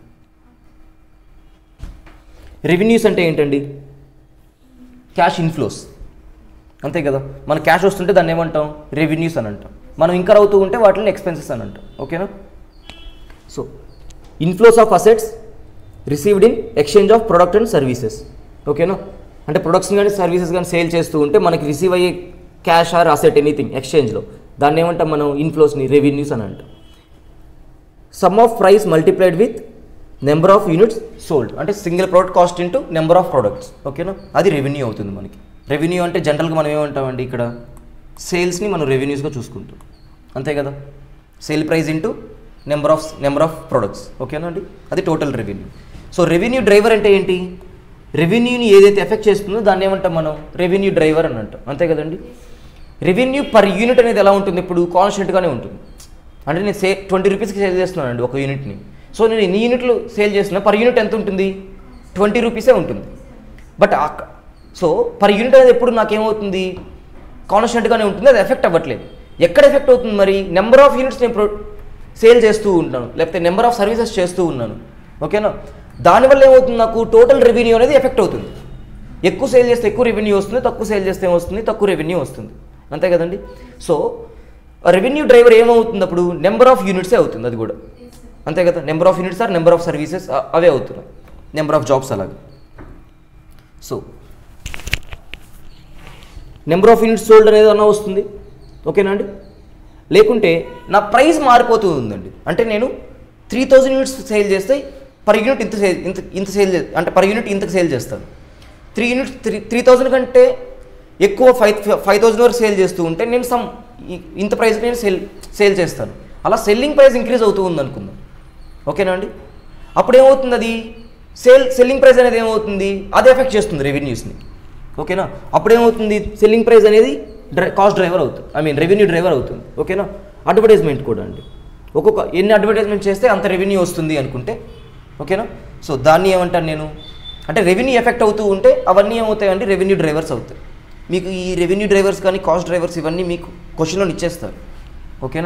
రెవెన్యూస్ అంటే ఏంటండి క్యాష్ ఇన్ఫ్లోస్ అంతే కదా మన క్యాష్ వస్తుంటే దాన్ని ఏమంటాం రెవెన్యూస్ అని అంటాం మనం ఇంకా అవుతూ ఉంటే వాటిని ఎక్స్పెన్సెస్ అని అంటాం ఓకేనా so inflows of assets received in exchange of product and services ఓకేనా అంటే ప్రొడక్ట్స్ కానీ సర్వీసెస్ కానీ సేల్ చేస్తూ ఉంటే మనకి రిసీవ్ అయ్యే క్యాష్ ఆర్ అసెట్ ఎనీథింగ్ ఎక్స్చేంజ్లో దాన్ని ఏమంటాం మనం ఇన్ఫ్లోస్ని రెవెన్యూస్ అని అంటాం sum of price multiplied with number of units sold అంటే single product cost into number of products ఓకేనా అది రెవెన్యూ అవుతుంది మనకి రెవెన్యూ అంటే జనరల్గా మనం ఏమంటామండి ఇక్కడ సేల్స్ని మనం రెవెన్యూస్గా చూసుకుంటాం అంతే కదా sale price into number of number of products ఓకేనా అండి అది total revenue so revenue driver అంటే ఏంటి రెవెన్యూని ఏదైతే ఎఫెక్ట్ చేస్తుందో దాన్ని ఏమంటాం మనం రెవెన్యూ డ్రైవర్ అని అంటాం అంతే కదండి రెవెన్యూ పర్ యూనిట్ అనేది ఎలా ఉంటుంది ఇప్పుడు కాన్స్టెంట్గానే ఉంటుంది అంటే నేను సే ట్వంటీ రూపీస్కి సేల్ చేస్తున్నానండి ఒక యూనిట్ని సో నేను ఎన్ని యూనిట్లు సేల్ చేస్తున్నా పర్ యూనిట్ ఎంత ఉంటుంది ట్వంటీ రూపీసే ఉంటుంది బట్ సో పర్ యూనిట్ అనేది ఎప్పుడు నాకేమవుతుంది కాన్స్టెంట్గానే ఉంటుంది అది ఎఫెక్ట్ అవ్వట్లేదు ఎక్కడ ఎఫెక్ట్ అవుతుంది మరి నెంబర్ ఆఫ్ యూనిట్స్ నేను ప్రో సేల్ చేస్తూ ఉంటాను లేకపోతే నెంబర్ ఆఫ్ సర్వీసెస్ చేస్తూ ఉన్నాను ఓకేనా దానివల్ల ఏమవుతుంది నాకు టోటల్ రెవెన్యూ అనేది ఎఫెక్ట్ అవుతుంది ఎక్కువ సేల్ చేస్తే ఎక్కువ రెవెన్యూ వస్తుంది తక్కువ సేల్ చేస్తే ఏమొస్తుంది తక్కువ రెవెన్యూ వస్తుంది అంతే కదండి సో రెవెన్యూ డ్రైవర్ ఏమవుతుంది అప్పుడు నెంబర్ ఆఫ్ యూనిట్సే అవుతుంది అది కూడా అంతే కదా number of units or number of services అవే అవుతున్నాయి నెంబర్ ఆఫ్ జాబ్స్ అలాగే so number of units sold అనేది అన్న వస్తుంది ఓకేనా అండి లేకుంటే నా ప్రైస్ మారిపోతూ ఉందండి అంటే నేను త్రీ థౌజండ్ యూనిట్స్ సేల్ చేస్తే పర్ యూనిట్ ఇంత సేల్ ఇంత ఇంత సేల్ చే- అంటే పర్ యూనిట్ ఇంతకు సేల్ చేస్తాను three units three three thousand కంటే ఎక్కువ ఫైవ్ ఫైవ్ థౌజండ్ వరకు సేల్ చేస్తూ ఉంటే నేను సమ్ ఇంత ప్రైస్ నేను సేల్ సేల్ చేస్తాను అలా సెల్లింగ్ ప్రైస్ ఇంక్రీజ్ అవుతూ ఉంది అనుకుందాం ఓకేనా అండి అప్పుడు ఏమవుతుంది అది సేల్ సెల్లింగ్ ప్రైస్ అనేది ఏమవుతుంది అది ఎఫెక్ట్ చేస్తుంది రెవెన్యూస్ని ఓకేనా అప్పుడు ఏమవుతుంది సెల్లింగ్ ప్రైస్ అనేది డ్రై కాస్ట్ డ్రైవర్ అవుతుంది ఐ మీన్ రెవెన్యూ డ్రైవర్ అవుతుంది ఓకేనా అడ్వర్టైజ్మెంట్ కూడా అండి ఒక్కొక్క ఎన్ని అడ్వర్టైజ్మెంట్ చేస్తే అంత రెవెన్యూ వస్తుంది అనుకుంటే ఓకేనా సో దాన్ని ఏమంటాను నేను అంటే రెవెన్యూ ఎఫెక్ట్ అవుతూ ఉంటే అవన్నీ ఏమవుతాయండి రెవెన్యూ డ్రైవర్స్ అవుతాయి మీకు ఈ రెవెన్యూ డ్రైవర్స్ కానీ కాస్ట్ డ్రైవర్స్ ఇవన్నీ మీకు క్వశ్చన్లో ఇచ్చేస్తారు ఓకేనా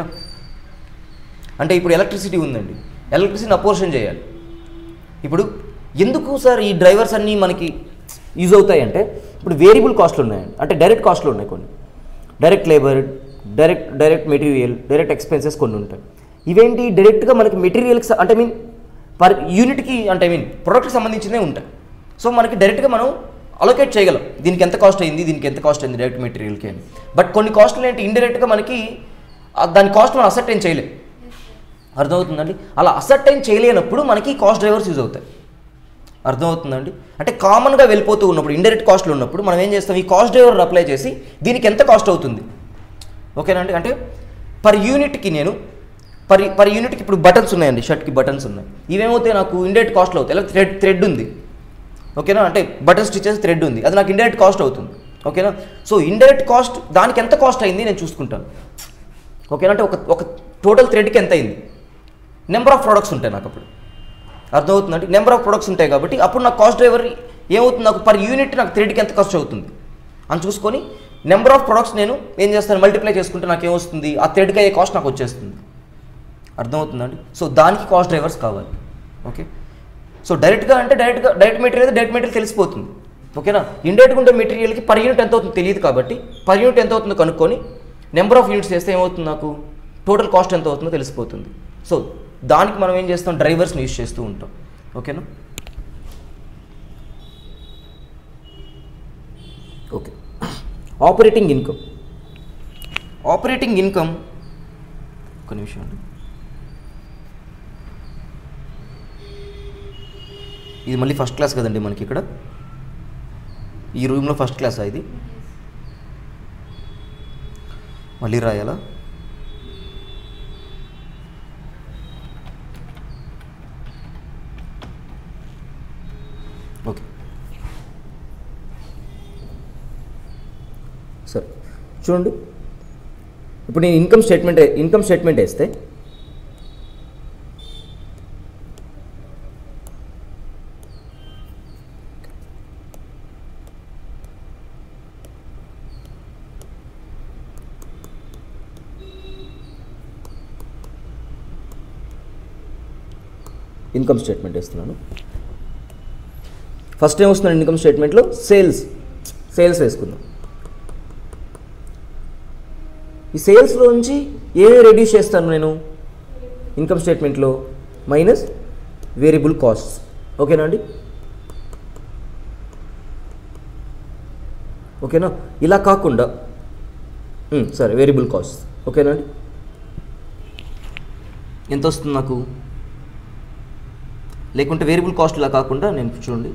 అంటే ఇప్పుడు ఎలక్ట్రిసిటీ ఉందండి ఎలక్ట్రిసిటీని అపోర్షన్ చేయాలి ఇప్పుడు ఎందుకు సార్ ఈ డ్రైవర్స్ అన్నీ మనకి యూజ్ అవుతాయి అంటే ఇప్పుడు వేరియబుల్ కాస్ట్లు ఉన్నాయండి అంటే డైరెక్ట్ కాస్ట్లు ఉన్నాయి కొన్ని direct labour direct direct material direct expenses కొన్ని ఉంటాయి ఇవేంటి డైరెక్ట్గా మనకి మెటీరియల్కి అంటే ఐ మీన్ పర్ యూనిట్కి అంటే ఐ మీన్ ప్రొడక్ట్కి సంబంధించినవి ఉంటాయి సో మనకి డైరెక్ట్గా మనం అలొకేట్ చేయగలం దీనికి ఎంత కాస్ట్ అయింది దీనికి ఎంత కాస్ట్ అయింది డైరెక్ట్ మెటీరియల్కి అని బట్ కొన్ని కాస్ట్లు ఏంటి ఇండైరెక్ట్గా మనకి ఆ దాని కాస్ట్ మనం అసెప్టైన్ చేయలేం అర్థమవుతుందండి అలా అసర్టైన్ చేయలేనప్పుడు మనకి కాస్ట్ డ్రైవర్స్ యూజ్ అవుతాయి అర్థమవుతుందండి అంటే కామన్గా వెళ్ళిపోతూ ఉన్నప్పుడు ఇండైరెక్ట్ కాస్ట్లు ఉన్నప్పుడు మనం ఏం చేస్తాం ఈ కాస్ట్ డ్రైవర్ అప్లై చేసి దీనికి ఎంత కాస్ట్ అవుతుంది ఓకేనా అండి అంటే పర్ యూనిట్కి నేను పర్ పర్ యూనిట్కి ఇప్పుడు బటన్స్ ఉన్నాయండి షర్ట్కి బటన్స్ ఉన్నాయి ఇవేమవుతాయి నాకు ఇండైరెక్ట్ కాస్ట్లో అవుతాయి లేదా థ్రెడ్ థ్రెడ్ ఉంది ఓకేనా అంటే బటన్ స్టిచెస్ థ్రెడ్ ఉంది అది నాకు ఇండైరెక్ట్ కాస్ట్ అవుతుంది ఓకేనా సో ఇండైరెక్ట్ కాస్ట్ దానికి ఎంత కాస్ట్ అయింది నేను చూసుకుంటాను ఓకేనా అంటే ఒక ఒక టోటల్ థ్రెడ్కి ఎంత అయింది నెంబర్ ఆఫ్ ప్రొడక్ట్స్ ఉంటాయి నాకు అప్పుడు అర్థమవుతుందండి నెంబర్ ఆఫ్ ప్రొడక్ట్స్ ఉంటాయి కాబట్టి అప్పుడు నాకు కాస్ట్ డ్రైవర్ ఏమవుతుంది నాకు పర్ యూనిట్ నాకు థ్రెడ్కి ఎంత ఖర్చు అవుతుంది అని చూసుకొని నెంబర్ ఆఫ్ ప్రొడక్ట్స్ నేను ఏం చేస్తాను మల్టిప్లై చేసుకుంటే నాకు ఏమొస్తుంది ఆ థ్రెడ్కి అయ్యే కాస్ట్ నాకు వచ్చేస్తుంది అర్థమవుతుందండి సో దానికి కాస్ట్ డ్రైవర్స్ కావాలి ఓకే సో డైరెక్ట్గా అంటే డైరెక్ట్గా డైరెక్ట్ మెటీరియల్ డైరెక్ట్ మెటీరియల్ తెలిసిపోతుంది ఓకేనా ఇండైరెక్ట్గా ఉండే మెటీరియల్కి పర్ యూనిట్ ఎంత అవుతుందో తెలియదు కాబట్టి పర్ యూనిట్ ఎంత అవుతుందో కనుక్కొని నెంబర్ ఆఫ్ యూనిట్స్ చేస్తే ఏమవుతుంది నాకు టోటల్ కాస్ట్ ఎంత అవుతుందో తెలిసిపోతుంది సో దానికి మనం ఏం చేస్తాం డ్రైవర్స్ని యూజ్ చేస్తూ ఉంటాం ఓకేనా okay operating income operating income ఒక నిమిషం అండి ఇది మళ్ళీ ఫస్ట్ క్లాస్ కదండి మనకి ఇక్కడ ఈ రూమ్లో ఫస్ట్ క్లాస్ ఇది మళ్ళీ రాయాలా ఓకే సరే చూడండి ఇప్పుడు నేను ఇన్కమ్ స్టేట్మెంట్ ఇన్కమ్ స్టేట్మెంట్ వేస్తే ఇన్కమ్ స్టేట్మెంట్ వేస్తున్నాను ఫస్ట్ ఏం వస్తున్నాను ఇన్కమ్ స్టేట్మెంట్లో సేల్స్ సేల్స్ వేసుకుందాం ఈ సేల్స్లో నుంచి ఏమేమి రెడ్యూస్ చేస్తాను నేను ఇన్కమ్ స్టేట్మెంట్లో మైనస్ వేరియబుల్ కాస్ట్స్ ఓకేనా అండి ఓకేనా ఇలా కాకుండా ఉమ్, సరే వేరియబుల్ కాస్ట్ ఓకేనా అండి ఎంత వస్తుంది నాకు లేకుంటే వేరియబుల్ కాస్ట్ ఇలా కాకుండా నేను చూడండి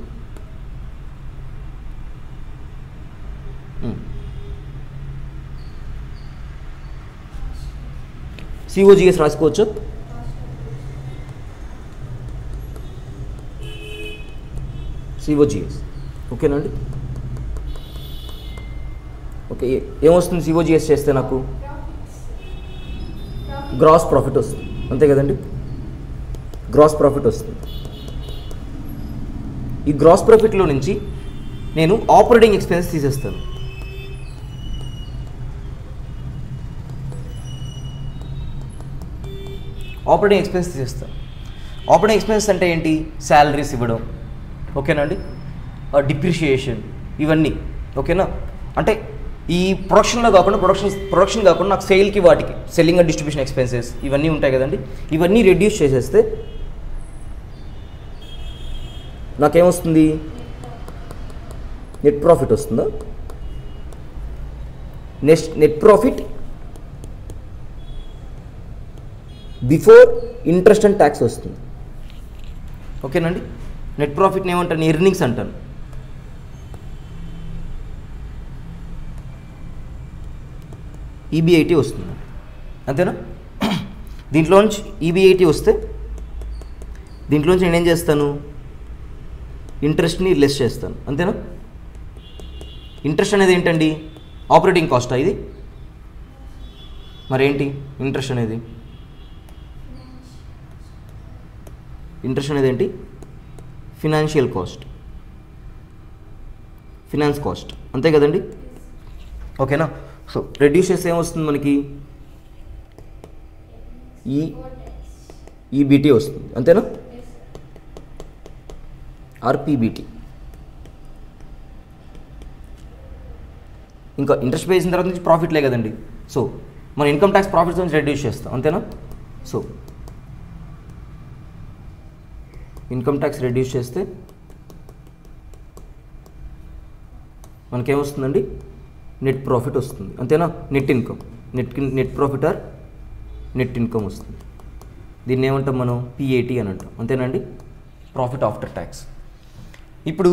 సిఓజిఎస్ రాసుకోవచ్చు సిఓజిఎస్ ఓకేనండి ఓకే ఏ- ఏమొస్తుంది సిఓజిఎస్ చేస్తే నాకు గ్రాస్ ప్రాఫిట్ వస్తుంది అంతే కదండి గ్రాస్ ప్రాఫిట్ వస్తుంది ఈ గ్రాస్ ప్రాఫిట్లో నుంచి నేను ఆపరేటింగ్ ఎక్స్పెన్స్ తీసేస్తాను ఆపరేటింగ్ ఎక్స్పెన్స్ తీసేస్తాను ఆపరేటింగ్ ఎక్స్పెన్స్ అంటే ఏంటి శాలరీస్ ఇవ్వడం ఓకేనండి డిప్రిషియేషన్ ఇవన్నీ ఓకేనా అంటే ఈ ప్రొడక్షన్లో కాకుండా ప్రొడక్షన్ ప్రొడక్షన్ కాకుండా నాకు సేల్కి వాటికి సెల్లింగ్ అండ్ డిస్ట్రిబ్యూషన్ ఎక్స్పెన్సెస్ ఇవన్నీ ఉంటాయి కదండి ఇవన్నీ రెడ్యూస్ చేసేస్తే నాకేమొస్తుంది నెట్ ప్రాఫిట్ వస్తుందా next net profit before interest and tax వస్తుంది ఓకేనండి నెట్ ప్రాఫిట్ని ఏమంటాను ఎర్నింగ్స్ అంటాను ఈబీఐటీ వస్తుంది అంతేనా దీంట్లోంచి ఈబీఐటీ వస్తే దీంట్లోంచి నేనేం చేస్తాను ఇంట్రెస్ట్ని లెస్ చేస్తాను అంతేనా ఇంట్రెస్ట్ అనేది ఏంటండి ఆపరేటింగ్ కాస్టా ఇది మరేంటి ఇంట్రెస్ట్ అనేది ఇంట్రెస్ట్ అనేది ఏంటి ఫినాన్షియల్ కాస్ట్ ఫినాన్స్ కాస్ట్ అంతే కదండి ఓకేనా సో రెడ్యూస్ చేస్తే ఏమొస్తుంది మనకి ఈ ఈబీటీ వస్తుంది అంతేనా ఆర్పీబీటీ ఇంకా ఇంట్రెస్ట్ పే చేసిన తర్వాత నుంచి ప్రాఫిట్లే కదండి సో మన ఇన్కమ్ ట్యాక్స్ ప్రాఫిట్స్ నుంచి రెడ్యూస్ చేస్తాం అంతేనా సో ఇన్కమ్ ట్యాక్స్ రెడ్యూస్ చేస్తే మనకేమొస్తుందండి నెట్ ప్రాఫిట్ వస్తుంది అంతేనా net income net net profit or net income వస్తుంది దీన్ని ఏమంటాం మనం పిఏటి అని అంటాం అంతేనండి ప్రాఫిట్ ఆఫ్టర్ ట్యాక్స్ ఇప్పుడు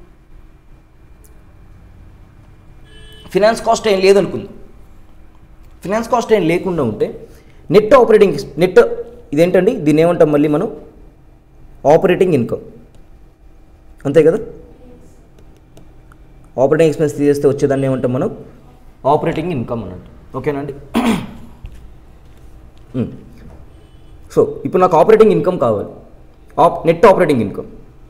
ఫినాన్స్ కాస్ట్ ఏం లేదనుకుందాం ఫినాన్స్ కాస్ట్ ఏం లేకుండా ఉంటే నెట్ ఆపరేటింగ్ నెట్ ఇదేంటండి దీన్ని ఏమంటాం మళ్ళీ మనం ఆపరేటింగ్ ఇన్కమ్ అంతే కదా ఆపరేటింగ్ ఎక్స్పెన్స్ తీసేస్తే వచ్చేదాన్ని ఏమంటాం మనం ఆపరేటింగ్ ఇన్కమ్ అన్నట్టు ఓకేనండి ఉమ్. సో ఇప్పుడు నాకు ఆపరేటింగ్ ఇన్కమ్ కావాలి op net operating income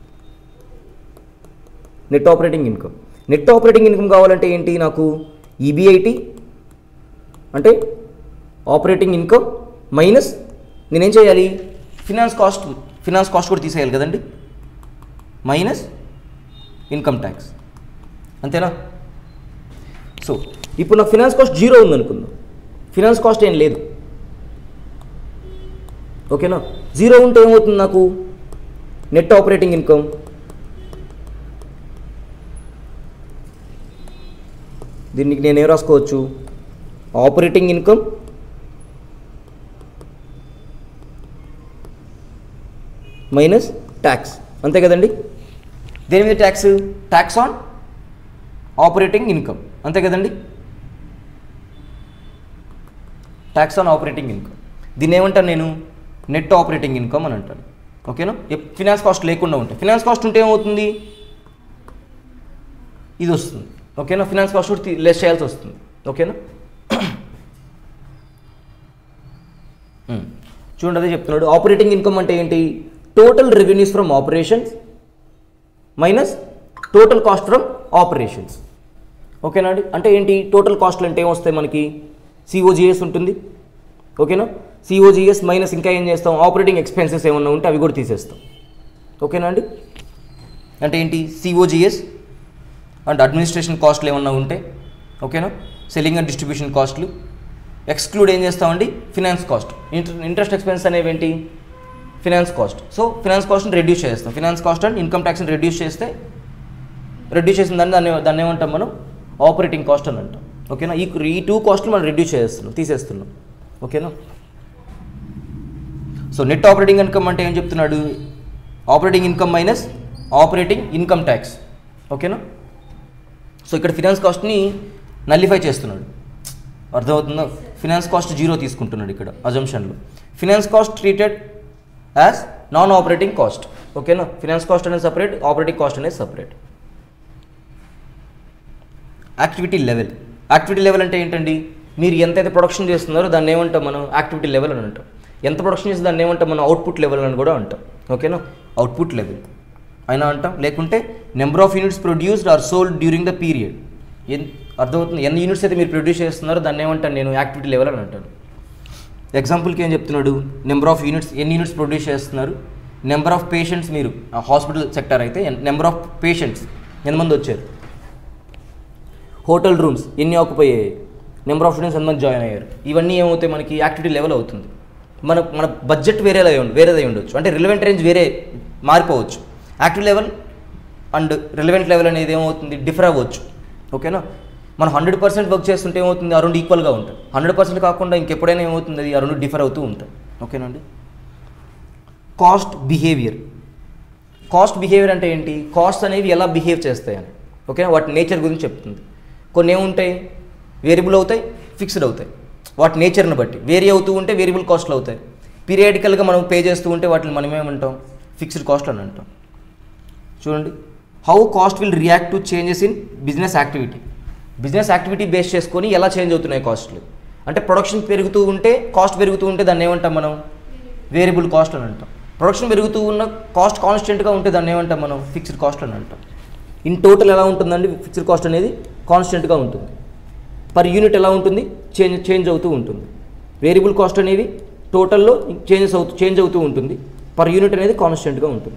net operating income net operating income కావాలంటే ఏంటి నాకు ఈబీఐటి అంటే ఆపరేటింగ్ ఇన్కమ్ మైనస్ నేనేం చేయాలి ఫినాన్స్ కాస్ట్ ఫినాన్స్ కాస్ట్ కూడా తీసేయాలి కదండి మైనస్ ఇన్కమ్ ట్యాక్స్ అంతేనా సో ఇప్పుడు నాకు ఫినాన్స్ కాస్ట్ జీరో ఉందనుకుందాం ఫినాన్స్ కాస్ట్ ఏం లేదు ఓకేనా జీరో ఉంటే ఏమవుతుంది నాకు నెట్ ఆపరేటింగ్ ఇన్కమ్ దీనికి నేను ఏం రాసుకోవచ్చు ఆపరేటింగ్ ఇన్కమ్ మైనస్ ట్యాక్స్ అంతే కదండి దేని మీద tax tax on operating income అంతే కదండి ట్యాక్స్ ఆన్ ఆపరేటింగ్ ఇన్కమ్ దీన్ని ఏమంటాను నేను నెట్ ఆపరేటింగ్ ఇన్కమ్ అని అంటాను ఓకేనా ఫినాన్స్ కాస్ట్ లేకుండా ఉంటాయి ఫినాన్స్ కాస్ట్ ఉంటే ఏమవుతుంది ఇది వస్తుంది ఓకేనా ఫినాన్స్ కాస్ట్ కూడా లెస్ చేయాల్సి వస్తుంది ఓకేనా ఉమ్. చూడండి అదే చెప్తున్నాడు ఆపరేటింగ్ ఇన్కమ్ అంటే ఏంటి total revenues from operations minus total cost from operations ఓకేనా అండి అంటే ఏంటి టోటల్ కాస్ట్లు అంటే ఏమొస్తాయి మనకి సిఓజిఎస్ ఉంటుంది ఓకేనా సిఓజిఎస్ మైనస్ ఇంకా ఏం చేస్తాం ఆపరేటింగ్ ఎక్స్పెన్సెస్ ఏమన్నా ఉంటే అవి కూడా తీసేస్తాం ఓకేనా అండి అంటే ఏంటి సిఓజిఎస్ అండ్ అడ్మినిస్ట్రేషన్ కాస్ట్లు ఏమన్నా ఉంటే ఓకేనా సెల్లింగ్ అండ్ డిస్ట్రిబ్యూషన్ కాస్ట్లు ఎక్స్క్లూడ్ ఏం చేస్తామండి finance cost inter interest expense అనేవి ఏంటి ఫినాన్స్ కాస్ట్ సో ఫినాన్స్ కాస్ట్ని రెడ్యూస్ చేస్తాం ఫినాన్స్ కాస్ట్ అండ్ ఇన్కమ్ ట్యాక్స్ని రెడ్యూస్ చేస్తే రెడ్యూస్ చేసిన దాన్ని దాన్ని దాన్ని ఏమంటాం మనం ఆపరేటింగ్ కాస్ట్ అని అంటాం ఓకేనా ఈ ఈ టూ కాస్ట్లు మనం రెడ్యూస్ చేస్తున్నాం తీసేస్తున్నాం ఓకేనా సో నెట్ ఆపరేటింగ్ ఇన్కమ్ అంటే ఏం చెప్తున్నాడు operating income minus operating income tax ఓకేనా సో ఇక్కడ ఫినాన్స్ కాస్ట్ని నల్లిఫై చేస్తున్నాడు అర్థమవుతుందో ఫినాన్స్ కాస్ట్ జీరో తీసుకుంటున్నాడు ఇక్కడ అజంప్షన్లో finance cost treated as non operating cost ఓకేనా ఫినాన్స్ కాస్ట్ అనేది సపరేట్ ఆపరేటింగ్ కాస్ట్ అనేది separate activity level activity level అంటే ఏంటండి మీరు ఎంతైతే ప్రొడక్షన్ చేస్తున్నారో దాన్ని ఏమంటాం మనం యాక్టివిటీ లెవెల్ అని అంటాం ఎంత ప్రొడక్షన్ చేస్తే దాన్ని ఏమంటాం మనం అవుట్పుట్ లెవెల్ అని కూడా అంటాం ఓకేనా అవుట్పుట్ లెవెల్ అయినా అంటాం లేకుంటే number of units produced or sold during the period ఎన్ అర్థమవుతుంది ఎన్ని యూనిట్స్ అయితే మీరు ప్రొడ్యూస్ చేస్తున్నారో దాన్ని ఏమంటాను నేను యాక్టివిటీ లెవెల్ అని అంటాను ఎగ్జాంపుల్కి ఏం చెప్తున్నాడు నెంబర్ ఆఫ్ యూనిట్స్ ఎన్ని యూనిట్స్ ప్రొడ్యూస్ చేస్తున్నారు నెంబర్ ఆఫ్ పేషెంట్స్ మీరు హాస్పిటల్ సెక్టర్ అయితే నెంబర్ ఆఫ్ పేషెంట్స్ ఎంతమంది వచ్చారు హోటల్ రూమ్స్ ఎన్ని ఆక్యుపై అయ్యాయి నెంబర్ ఆఫ్ స్టూడెంట్స్ ఎంతమంది జాయిన్ అయ్యారు ఇవన్నీ ఏమవుతాయి మనకి యాక్టివిటీ లెవెల్ అవుతుంది మన మన బడ్జెట్ వేరేలా ఉండి వేరేదై ఉండొచ్చు అంటే రిలవెంట్ రేంజ్ వేరే మారిపోవచ్చు active level and relevant level అనేది ఏమవుతుంది డిఫర్ అవ్వచ్చు ఓకేనా మనం హండ్రెడ్ పర్సెంట్ వర్క్ చేస్తుంటే ఏమవుతుంది ఆ రెండు ఈక్వల్గా ఉంటాయి హండ్రెడ్ పర్సెంట్ కాకుండా ఇంకెప్పుడైనా ఏమవుతుంది అది ఆ రెండు డిఫర్ అవుతూ ఉంటాయి ఓకేనండి కాస్ట్ బిహేవియర్ కాస్ట్ బిహేవియర్ అంటే ఏంటి కాస్ట్ అనేవి ఎలా బిహేవ్ చేస్తాయని ఓకే వాటి నేచర్ గురించి చెప్తుంది కొన్ని ఏముంటాయి వేరియబుల్ అవుతాయి ఫిక్స్డ్ అవుతాయి వాటి నేచర్ని బట్టి వేరీ అవుతూ ఉంటే వేరియబుల్ కాస్ట్లు అవుతాయి పీరియాడికల్గా మనం పే చేస్తూ ఉంటే వాటిని మనం ఏమంటాం ఫిక్స్డ్ కాస్ట్ అని అంటాం చూడండి how cost will react to changes in business activity business activity base చేసుకొని ఎలా చేంజ్ అవుతున్నాయి కాస్ట్లు అంటే ప్రొడక్షన్ పెరుగుతూ ఉంటే కాస్ట్ పెరుగుతూ ఉంటే దాన్ని ఏమంటాం మనం వేరియబుల్ కాస్ట్ అని అంటాం ప్రొడక్షన్ పెరుగుతూ ఉన్న కాస్ట్ కాన్స్టెంట్గా ఉంటే దాన్ని ఏమంటాం మనం ఫిక్స్డ్ కాస్ట్ అని అంటాం ఇన్ టోటల్ ఎలా ఉంటుందండి ఫిక్స్డ్ కాస్ట్ అనేది కాన్స్టెంట్గా ఉంటుంది పర్ యూనిట్ ఎలా ఉంటుంది చేంజ్ చేంజ్ అవుతూ ఉంటుంది వేరియబుల్ కాస్ట్ అనేది టోటల్లో చేంజెస్ అవుతూ చేంజ్ అవుతూ ఉంటుంది పర్ యూనిట్ అనేది కాన్స్టెంట్గా ఉంటుంది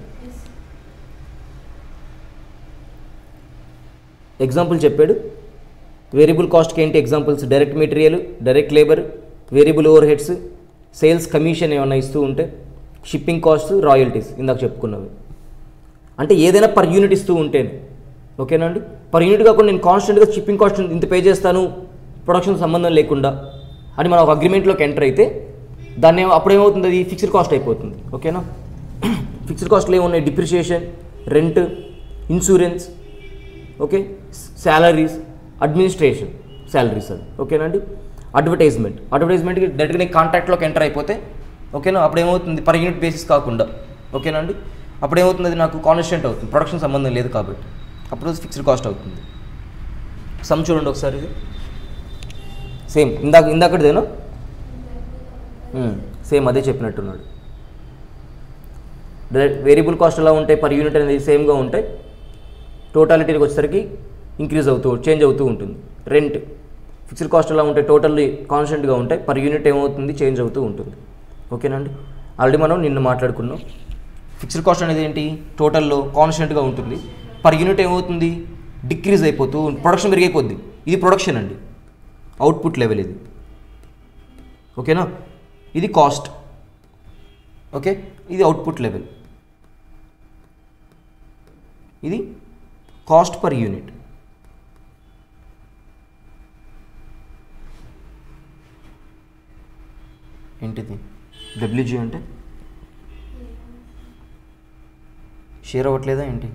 ఎగ్జాంపుల్ చెప్పాడు వేరియబుల్ కాస్ట్కి ఏంటి examples direct material direct labour variable overheads sales commission ఏమైనా ఇస్తూ ఉంటే షిప్పింగ్ కాస్ట్ రాయల్టీస్ ఇందాక చెప్పుకున్నవి అంటే ఏదైనా పర్ యూనిట్ ఇస్తూ ఉంటేనే ఓకేనా అండి పర్ యూనిట్ కాకుండా నేను కాన్స్టెంట్గా షిప్పింగ్ కాస్ట్ ఇంత పే చేస్తాను ప్రొడక్షన్ సంబంధం లేకుండా అని మనం ఒక అగ్రిమెంట్లోకి ఎంటర్ అయితే దాన్ని ఏమో- అప్పుడేమవుతుంది అది ఫిక్స్డ్ కాస్ట్ అయిపోతుంది ఓకేనా ఫిక్స్డ్ కాస్ట్లో ఏమున్నాయి depreciation rent insurance okay salaries administration salaries అది ఓకేనా అండి అడ్వర్టైజ్మెంట్ అడ్వర్టైజ్మెంట్కి డైరెక్ట్గా నేను కాంట్రాక్ట్లోకి ఎంటర్ అయిపోతే ఓకేనా అప్పుడు ఏమవుతుంది పర్ యూనిట్ బేసిస్ కాకుండా ఓకేనా అండి అప్పుడు ఏమవుతుంది అది నాకు కాన్స్టెంట్ అవుతుంది ప్రొడక్షన్ సంబంధం లేదు కాబట్టి అప్పుడు ఫిక్స్డ్ కాస్ట్ అవుతుంది సమ్ చూడండి ఒకసారి ఇది సేమ్ ఇందాక ఇందాకటిదేనా సేమ్ అదే చెప్పినట్టున్నాడు డైరెక్ట్ వేరియబుల్ కాస్ట్ ఎలా ఉంటాయి పర్ యూనిట్ అనేది సేమ్గా ఉంటాయి టోటాలిటీకి వచ్చేసరికి ఇంక్రీజ్ అవుతూ చేంజ్ అవుతూ ఉంటుంది రెంట్ ఫిక్స్డ్ కాస్ట్ ఎలా ఉంటాయి టోటల్లీ కాన్స్టెంట్గా ఉంటాయి పర్ యూనిట్ ఏమవుతుంది చేంజ్ అవుతూ ఉంటుంది ఓకేనండి ఆల్రెడీ మనం నిన్న మాట్లాడుకున్నాం ఫిక్స్డ్ కాస్ట్ అనేది ఏంటి టోటల్లో కాన్స్టెంట్గా ఉంటుంది పర్ యూనిట్ ఏమవుతుంది డిక్రీజ్ అయిపోతూ ప్రొడక్షన్ పెరిగైపోద్ది ఇది ప్రొడక్షన్ అండి అవుట్పుట్ లెవెల్ ఇది ఓకేనా ఇది కాస్ట్ ఓకే ఇది అవుట్పుట్ లెవెల్ ఇది కాస్ట్ పర్ యూనిట్ ఏంటిది డబ్ల్యూజీ అంటే షేర్ అవ్వట్లేదా ఏంటి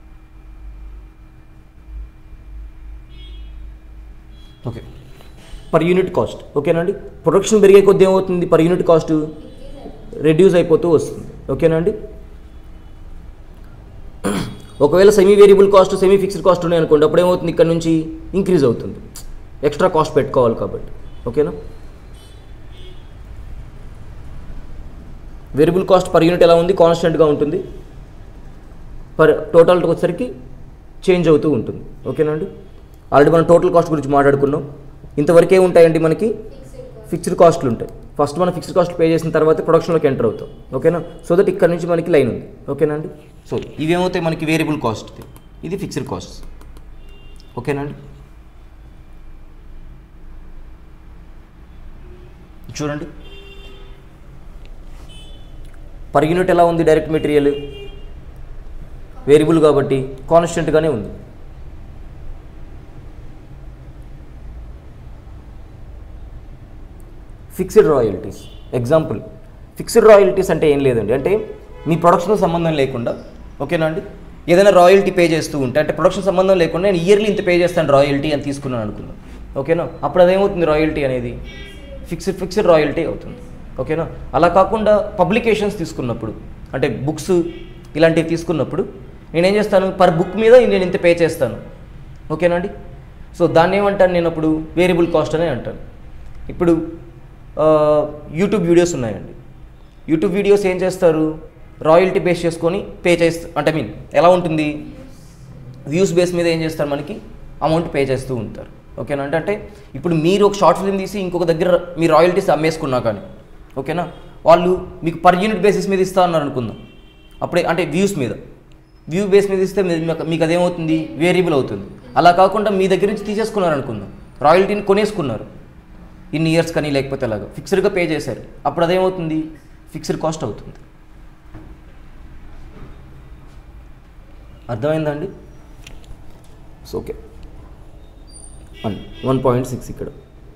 ఓకే పర్ యూనిట్ కాస్ట్ ఓకేనండి ప్రొడక్షన్ పెరిగే కొద్దీ ఏమవుతుంది పర్ యూనిట్ కాస్ట్ రెడ్యూస్ అయిపోతూ వస్తుంది ఓకేనండి ఒకవేళ semi variable cost semi fixed cost ఉన్నాయి అనుకోండి అప్పుడు ఏమవుతుంది ఇక్కడ నుంచి ఇంక్రీజ్ అవుతుంది ఎక్స్ట్రా కాస్ట్ పెట్టుకోవాలి కాబట్టి ఓకేనా వేరియబుల్ కాస్ట్ పర్ యూనిట్ ఎలా ఉంది కాన్స్టెంట్గా ఉంటుంది పర్ టోటల్ వచ్చేసరికి చేంజ్ అవుతూ ఉంటుంది ఓకేనండి ఆల్రెడీ మనం టోటల్ కాస్ట్ గురించి మాట్లాడుకున్నాం ఇంతవరకే ఉంటాయండి మనకి ఫిక్స్డ్ కాస్ట్లు ఉంటాయి ఫస్ట్ మనం ఫిక్స్డ్ కాస్ట్ పే చేసిన తర్వాత ప్రొడక్షన్లోకి ఎంటర్ అవుతాం ఓకేనా సో దట్ ఇక్కడ నుంచి మనకి లైన్ ఉంది ఓకేనా అండి సో ఇవేమవుతాయి మనకి వేరియబుల్ కాస్ట్ ఇది ఫిక్స్డ్ కాస్ట్ ఓకేనండి చూడండి పర్ యూనిట్ ఎలా ఉంది డైరెక్ట్ మెటీరియల్ వేరియబుల్ కాబట్టి కాన్స్టెంట్గానే ఉంది fixed royalties example fixed royalties అంటే ఏం లేదండి అంటే మీ ప్రొడక్షన్ సంబంధం లేకుండా ఓకేనా అండి ఏదైనా రాయల్టీ పే చేస్తూ ఉంటే అంటే ప్రొడక్షన్ సంబంధం లేకుండా నేను ఇయర్లీ ఇంత పే చేస్తాను రాయల్టీ అని తీసుకున్నాను అనుకుందాం ఓకేనా అప్పుడు అదేమవుతుంది రాయల్టీ అనేది ఫిక్స్డ్ ఫిక్స్డ్ రాయల్టీ అవుతుంది ఓకేనా అలా కాకుండా పబ్లికేషన్స్ తీసుకున్నప్పుడు అంటే బుక్స్ ఇలాంటివి తీసుకున్నప్పుడు నేనేం చేస్తాను పర్ బుక్ మీద నేను ఇంత పే చేస్తాను ఓకేనా అండి సో దాన్ని ఏమంటాను నేను అప్పుడు వేరియబుల్ కాస్ట్ అనే అంటాను ఇప్పుడు ఆ, యూట్యూబ్ వీడియోస్ ఉన్నాయండి యూట్యూబ్ వీడియోస్ ఏం చేస్తారు రాయల్టీ బేస్ చేసుకొని పే చేస్తూ అంటే మీన్ ఎలా ఉంటుంది వ్యూస్ బేస్ మీద ఏం చేస్తారు మనకి అమౌంట్ పే చేస్తూ ఉంటారు ఓకేనా అంటే అంటే ఇప్పుడు మీరు ఒక షార్ట్ ఫిల్మ్ తీసి ఇంకొక దగ్గర మీ రాయల్టీస్ అమ్మేసుకున్నా కానీ ఓకేనా వాళ్ళు మీకు పర్ యూనిట్ బేసిస్ మీద ఇస్తా అన్నారు అనుకుందాం అప్పుడే అంటే వ్యూస్ మీద వ్యూ బేస్ మీద ఇస్తే మీ- మీకు- మీకు అదేమవుతుంది వేరియబుల్ అవుతుంది అలా కాకుండా మీ దగ్గర నుంచి తీసేసుకున్నారు అనుకుందాం రాయల్టీని కొనేసుకున్నారు ఇన్ని ఇయర్స్ కానీ లేకపోతే అలాగా ఫిక్స్డ్గా పే చేశారు అప్పుడు అదేమవుతుంది ఫిక్స్డ్ కాస్ట్ అవుతుంది అర్థమైందండి so okay one one point six ఇక్కడ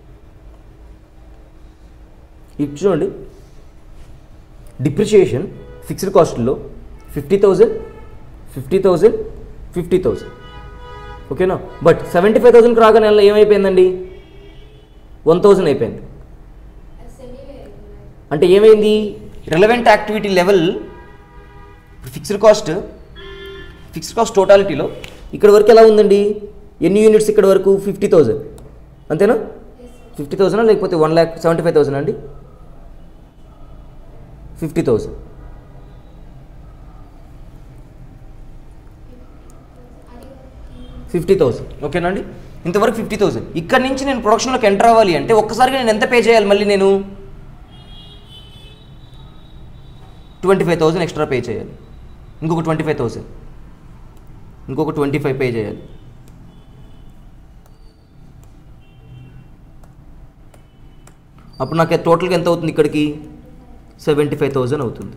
ఇది చూడండి డిప్రిషియేషన్ ఫిక్స్డ్ కాస్ట్లో fifty thousand fifty thousand fifty thousand ఓకేనా బట్ సెవెంటీ ఫైవ్ థౌజండ్కి రాగానే అలా ఏమైపోయిందండి వన్ థౌజండ్ అయిపోయింది సెమీ వేరియబుల్ అంటే ఏమైంది relevant activity level fixed cost fixed cost టోటాలిటీలో ఇక్కడ వరకు ఎలా ఉందండి ఎన్ని యూనిట్స్ ఇక్కడ వరకు ఫిఫ్టీ థౌజండ్ అంతేనా ఫిఫ్టీ థౌజండ్ లేకపోతే one lakh seventy five thousand అండి ఫిఫ్టీ థౌజండ్ అది ఫిఫ్టీ థౌసండ్ ఓకేనండి ఇంతవరకు ఫిఫ్టీ థౌసండ్ ఇక్కడ నుంచి నేను ప్రొడక్షన్లోకి ఎంటర్ అవ్వాలి అంటే ఒక్కసారిగా నేను ఎంత పే చేయాలి మళ్ళీ నేను twenty five thousand extra pay చేయాలి ఇంకొక ట్వంటీ ఫైవ్ థౌసండ్ ఇంకొక ట్వంటీ ఫైవ్ పే చేయాలి అప్పుడు నాకు టోటల్గా ఎంత అవుతుంది ఇక్కడికి సెవెంటీ ఫైవ్ థౌజండ్ అవుతుంది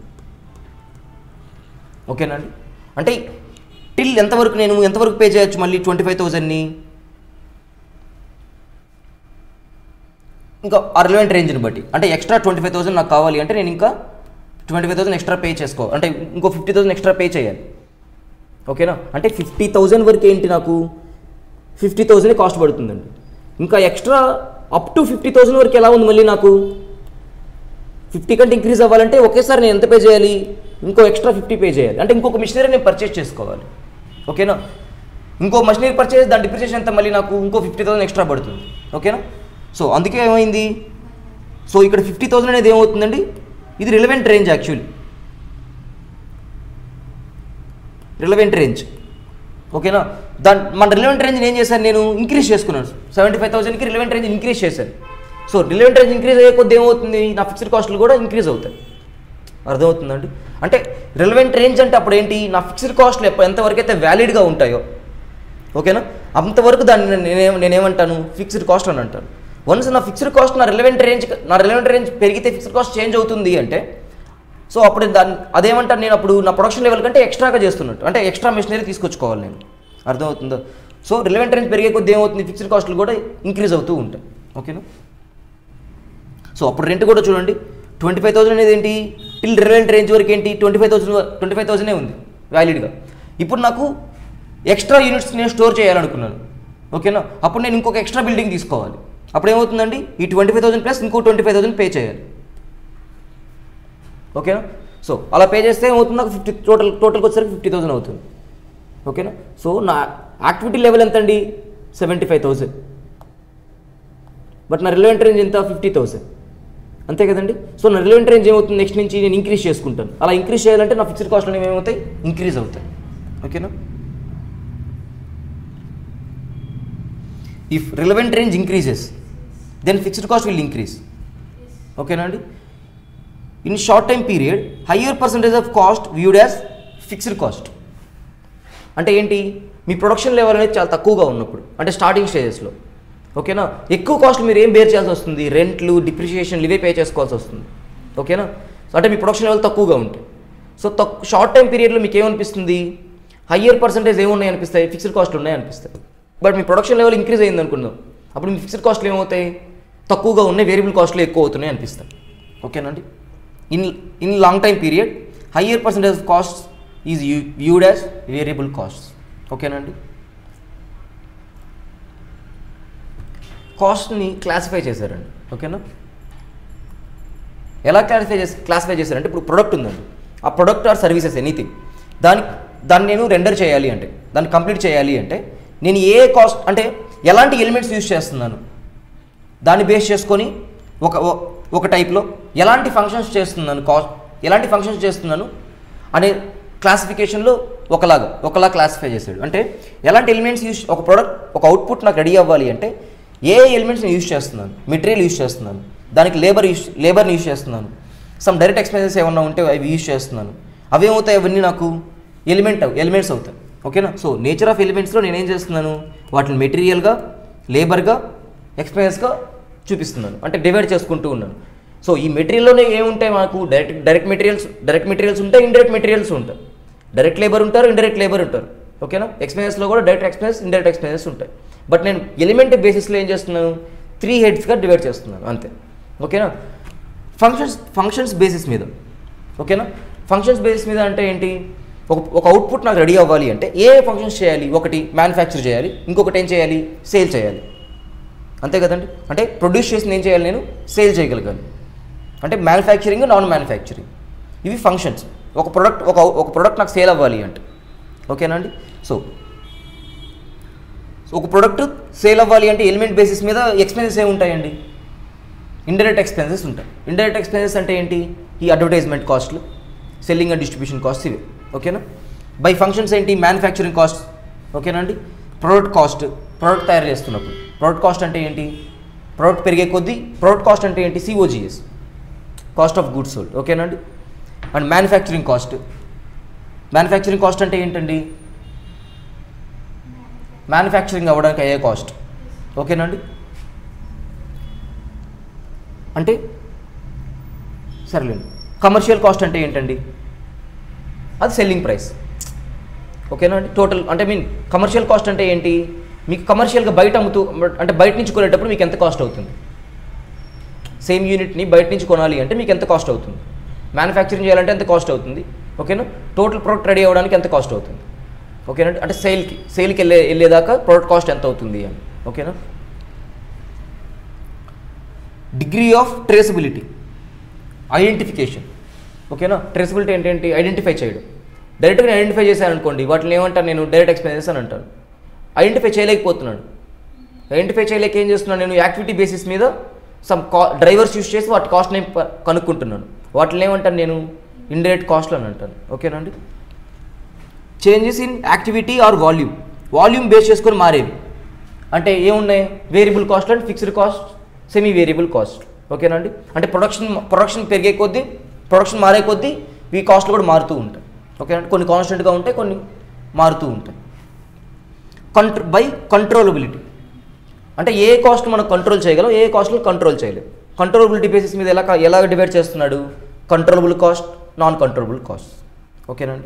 ఓకేనండి అంటే టిల్ ఎంతవరకు నేను ఎంతవరకు పే చేయొచ్చు మళ్ళీ ట్వంటీ ఫైవ్ థౌజండ్ని ఇంకా ఆ రిలవెంట్ రేంజ్ని బట్టి అంటే ఎక్స్ట్రా ట్వంటీ ఫైవ్ థౌసండ్ నాకు కావాలి అంటే నేను ఇంకా twenty five thousand extra pay చేసుకో అంటే ఇంకో ఫిఫ్టీ థౌసండ్ ఎక్స్ట్రా పే చేయాలి ఓకేనా అంటే ఫిఫ్టీ థౌజండ్ వరకు ఏంటి నాకు ఫిఫ్టీ థౌసండ్ కాస్ట్ పడుతుందండి ఇంకా extra up to fifty thousand వరకు ఎలా ఉంది మళ్ళీ నాకు ఫిఫ్టీ కంటే ఇంక్రీజ్ అవ్వాలంటే ఒకేసారి నేను ఎంత పే చేయాలి ఇంకో ఎక్స్ట్రా ఫిఫ్టీ పే చేయాలి అంటే ఇంకొక మిషనరీ నేను పర్చేస్ చేసుకోవాలి ఓకేనా ఇంకో మషినరీ పర్చేస్ దాని డిప్రిసియేషన్ ఎంత మళ్ళీ నాకు ఇంకో ఫిఫ్టీ థౌసండ్ ఎక్స్ట్రా పడుతుంది ఓకేనా సో అందుకే ఏమైంది సో ఇక్కడ ఫిఫ్టీ థౌసండ్ అనేది ఏమవుతుందండి ఇది relevant range actually relevant range ఓకేనా దాని మన రిలవెంట్ రేంజ్ ఏం చేశాను నేను ఇంక్రీజ్ చేసుకున్నాను సెవెంటీ ఫైవ్ థౌసండ్కి రిలవెంట్ రేంజ్ ఇంక్రీజ్ చేశాను సో రిలవెంట్ రేంజ్ ఇంక్రీజ్ అయ్యే కొద్ది ఏమవుతుంది నా ఫిక్స్డ్ కాస్ట్లు కూడా ఇంక్రీజ్ అవుతాయి అర్థమవుతుందండి అంటే రిలవెంట్ రేంజ్ అంటే అప్పుడు ఏంటి నా ఫిక్స్డ్ కాస్ట్లు ఎప్ప ఎంతవరకు అయితే వ్యాలిడ్గా ఉంటాయో ఓకేనా అంతవరకు దాన్ని నేనే నేనేమంటాను ఫిక్స్డ్ కాస్ట్ అని అంటాను వన్స్ నా ఫిక్స్డ్ కాస్ట్ నా రిలవెంట్ రేంజ్ నా రిలవెంట్ రేంజ్ పెరిగితే ఫిక్స్డ్ కాస్ట్ చేంజ్ అవుతుంది అంటే సో అప్పుడు దాన్ని అదేమంటాను నేను అప్పుడు నా ప్రొడక్షన్ లెవెల్ కంటే ఎక్స్ట్రాగా చేస్తున్నట్టు అంటే ఎక్స్ట్రా మిషనరీ తీసుకొచ్చుకోవాలి నేను అర్థమవుతుందో సో రిలవెంట్ రేంజ్ పెరిగే కొద్ది ఏమవుతుంది ఫిక్స్డ్ కాస్ట్లు కూడా ఇంక్రీజ్ అవుతూ ఉంటాయి ఓకేనా సో అప్పుడు రెంట్ కూడా చూడండి ట్వంటీ ఫైవ్ థౌసండ్ అనేది ఏంటి టిల్ రిలవెంట్ రేంజ్ వరకు ఏంటి twenty five thousand twenty five థౌసండే ఉంది వ్యాలిడ్గా ఇప్పుడు నాకు ఎక్స్ట్రా యూనిట్స్ నేను స్టోర్ చేయాలనుకున్నాను ఓకేనా అప్పుడు నేను ఇంకొక ఎక్స్ట్రా బిల్డింగ్ తీసుకోవాలి అప్పుడు ఏమవుతుందండి ఈ ట్వంటీ ఫైవ్ థౌసండ్ ప్లస్ ఇంకో ట్వంటీ ఫైవ్ థౌసండ్ పే చేయాలి ఓకేనా సో అలా పే చేస్తే ఏమవుతుంది నాకు ఫిఫ్టీ టోటల్ టోటల్కి వచ్చేసరికి ఫిఫ్టీ థౌసండ్ అవుతుంది ఓకేనా సో నా యాక్టివిటీ లెవెల్ ఎంత అండి సెవెంటీ ఫైవ్ థౌసండ్ బట్ నా రిలవెంట్ రేంజ్ ఎంత ఫిఫ్టీ థౌసండ్ అంతే కదండి సో నా రిలవెంట్ రేంజ్ ఏమవుతుంది నెక్స్ట్ నుంచి నేను ఇంక్రీజ్ చేసుకుంటాను అలా ఇంక్రీజ్ చేయాలంటే నా ఫిక్స్డ్ కాస్ట్ అనేవి ఏమవుతాయి ఇంక్రీజ్ అవుతాయి ఓకేనా if relevant range increases then fixed cost will increase ఓకేనా అండి in short time period higher percentage of cost viewed as fixed cost అంటే ఏంటి మీ ప్రొడక్షన్ లెవెల్ అనేది చాలా తక్కువగా ఉన్నప్పుడు అంటే స్టార్టింగ్ స్టేజెస్లో ఓకేనా ఎక్కువ కాస్ట్ మీరు ఏం బేర్ చేయాల్సి వస్తుంది రెంట్లు డిప్రిషియేషన్ ఇవే పే చేసుకోవాల్సి వస్తుంది ఓకేనా అంటే మీ ప్రొడక్షన్ లెవెల్ తక్కువగా ఉంటాయి సో తక్కువ షార్ట్ టైం పీరియడ్లో మీకు ఏమనిపిస్తుంది హయ్యర్ పర్సంటేజ్ ఏమున్నాయి అనిపిస్తాయి ఫిక్స్డ్ కాస్ట్ ఉన్నాయి అనిపిస్తాయి బట్ మీ ప్రొడక్షన్ లెవెల్ ఇంక్రీజ్ అయింది అనుకుందాం అప్పుడు మీ ఫిక్స్డ్ కాస్ట్లు ఏమవుతాయి తక్కువగా ఉన్నాయి వేరియబుల్ కాస్ట్లు ఎక్కువ అవుతున్నాయి అనిపిస్తాయి ఓకేనండి in in long time period higher percentage of cost is viewed as variable cost ఓకేనండి కాస్ట్ని క్లాసిఫై చేశారండి ఓకేనా ఎలా క్లాసిఫై చేసి క్లాసిఫై చేశారంటే ఇప్పుడు ప్రొడక్ట్ ఉందండి ఆ ప్రొడక్ట్ ఆర్ సర్వీసెస్ ఎనీథింగ్ దాని దాన్ని నేను రెండర్ చేయాలి అంటే దాన్ని కంప్లీట్ చేయాలి అంటే నేను ఏ కాస్ట్ అంటే ఎలాంటి ఎలిమెంట్స్ యూజ్ చేస్తున్నాను దాన్ని బేస్ చేసుకొని ఒక ఒ- ఒక టైప్లో ఎలాంటి ఫంక్షన్స్ చేస్తున్నాను కాస్ట్ ఎలాంటి ఫంక్షన్స్ చేస్తున్నాను అనే క్లాసిఫికేషన్లో ఒకలాగా ఒకలా క్లాసిఫై చేశాడు అంటే ఎలాంటి ఎలిమెంట్స్ యూస్ ఒక ప్రోడక్ట్ ఒక అవుట్పుట్ నాకు రెడీ అవ్వాలి అంటే ఏ ఎలిమెంట్స్ని యూస్ చేస్తున్నాను మెటీరియల్ యూస్ చేస్తున్నాను దానికి లేబర్ యూస్ లేబర్ని యూస్ చేస్తున్నాను సమ్ డైరెక్ట్ ఎక్స్పెన్సెస్ ఏమన్నా ఉంటే అవి యూస్ చేస్తున్నాను అవి ఏమవుతాయి అవన్నీ నాకు ఎలిమెంట్ ఎలిమెంట్స్ అవుతాయి ఓకేనా సో నేచర్ ఆఫ్ ఎలిమెంట్స్లో నేనేం చేస్తున్నాను వాటిని మెటీరియల్గా లేబర్గా ఎక్స్పెన్సెస్గా చూపిస్తున్నాను అంటే డివైడ్ చేసుకుంటూ ఉన్నాను సో ఈ మెటీరియల్లోనే ఏముంటాయి మాకు direct direct materials direct materials ఉంటాయి ఇండైరెక్ట్ మెటీరియల్స్ ఉంటాయి డైరెక్ట్ లేబర్ ఉంటారు ఇండైరెక్ట్ లేబర్ ఉంటారు ఓకేనా ఎక్స్పెన్సెస్లో కూడా డైరెక్ట్ ఎక్స్పెన్సెస్ ఇండైరెక్ట్ ఎక్స్పెన్సెస్ ఉంటాయి బట్ నేను ఎలిమెంట్ బేసిస్లో ఏం చేస్తున్నాను త్రీ హెడ్స్గా డివైడ్ చేస్తున్నాను అంతే ఓకేనా ఫంక్షన్స్ ఫంక్షన్స్ బేసిస్ మీద ఓకేనా ఫంక్షన్స్ బేసిస్ మీద అంటే ఏంటి ఒక ఒక అవుట్పుట్ నాకు రెడీ అవ్వాలి అంటే ఏ ఫంక్షన్స్ చేయాలి ఒకటి మ్యానుఫ్యాక్చర్ చేయాలి ఇంకొకటి ఏం చేయాలి సేల్ చేయాలి అంతే కదండి అంటే ప్రొడ్యూస్ చేసిన ఏం చేయాలి నేను సేల్ చేయగలగాలి అంటే మ్యానుఫ్యాక్చరింగ్ నాన్ మ్యానుఫ్యాక్చరింగ్ ఇవి ఫంక్షన్స్ ఒక ప్రొడక్ట్ ఒక ఒక ప్రొడక్ట్ నాకు సేల్ అవ్వాలి అంటే ఓకేనా అండి సో ఒక ప్రొడక్ట్ సేల్ అవ్వాలి అంటే ఎలిమెంట్ బేసిస్ మీద ఎక్స్పెన్సెస్ ఏమి ఉంటాయండి ఇండైరెక్ట్ ఎక్స్పెన్సెస్ ఉంటాయి ఇండైరెక్ట్ ఎక్స్పెన్సెస్ అంటే ఏంటి ఈ అడ్వర్టైజ్మెంట్ కాస్ట్లు సెల్లింగ్ అండ్ డిస్ట్రిబ్యూషన్ కాస్ట్ ఇవి ఓకేనా బై ఫంక్షన్స్ ఏంటి మ్యానుఫ్యాక్చరింగ్ కాస్ట్ ఓకేనా అండి ప్రోడక్ట్ కాస్ట్ ప్రోడక్ట్ తయారు చేస్తున్నప్పుడు ప్రోడక్ట్ కాస్ట్ అంటే ఏంటి ప్రోడక్ట్ పెరిగే కొద్దీ ప్రోడక్ట్ కాస్ట్ అంటే ఏంటి COGS cost of goods sold ఓకేనా అండి and manufacturing cost manufacturing cost అంటే ఏంటండి మ్యానుఫ్యాక్చరింగ్ అవ్వడానికి అయ్యే కాస్ట్ ఓకేనండి అంటే సరేలేండి కమర్షియల్ కాస్ట్ అంటే ఏంటండి అది సెల్లింగ్ ప్రైస్ ఓకేనా అండి టోటల్ అంటే మీన్ కమర్షియల్ కాస్ట్ అంటే ఏంటి మీకు కమర్షియల్గా బయట అమ్ముతూ అంటే బయట నుంచి కొనేటప్పుడు మీకు ఎంత కాస్ట్ అవుతుంది సేమ్ యూనిట్ని బయట నుంచి కొనాలి అంటే మీకు ఎంత కాస్ట్ అవుతుంది మ్యానుఫ్యాక్చరింగ్ చేయాలంటే ఎంత కాస్ట్ అవుతుంది ఓకేనా టోటల్ ప్రోడక్ట్ రెడీ అవ్వడానికి ఎంత కాస్ట్ అవుతుంది ఓకేనా అంటే సేల్కి సేల్కి వెళ్ళే వెళ్ళేదాకా ప్రోడక్ట్ కాస్ట్ ఎంత అవుతుంది అని ఓకేనా డిగ్రీ ఆఫ్ ట్రేసబిలిటీ ఐడెంటిఫికేషన్ ఓకేనా ట్రేసబిలిటీ ఏంటంటే ఐడెంటిఫై చేయడం డైరెక్ట్గా ఐడెంటిఫై చేశాను అనుకోండి వాటిని ఏమంటాను నేను డైరెక్ట్ ఎక్స్పెన్సెస్ అని అంటాను ఐడెంటిఫై చేయలేకపోతున్నాను ఐడెంటిఫై చేయలేక ఏం చేస్తున్నాను నేను యాక్టివిటీ బేసిస్ మీద సమ్ కా డ్రైవర్స్ యూస్ చేసి వాటి కాస్ట్ నేను ప- కనుక్కుంటున్నాను వాటిని ఏమంటాను నేను ఇండైరెక్ట్ కాస్ట్లు అని అంటాను ఓకేనండి changes in activity or volume volume base చేసుకొని మారేవి అంటే ఏమున్నాయి variable cost and fixed cost semi variable cost ఓకేనండి అంటే ప్రొడక్షన్ ప్రొడక్షన్ పెరిగే కొద్దీ ప్రొడక్షన్ మారే కొద్దీ ఈ కాస్ట్లు కూడా మారుతూ ఉంటాయి ఓకేనండి కొన్ని కాన్స్టెంట్గా ఉంటాయి కొన్ని మారుతూ ఉంటాయి కంట్రో బై కంట్రోలబిలిటీ అంటే ఏ కాస్ట్ మనం కంట్రోల్ చేయగలం ఏ కాస్ట్లు కంట్రోల్ చేయలేం కంట్రోలబిలిటీ బేసిస్ మీద ఎలా ఎలా డివైడ్ చేస్తున్నాడు controllable cost non controllable cost ఓకేనండి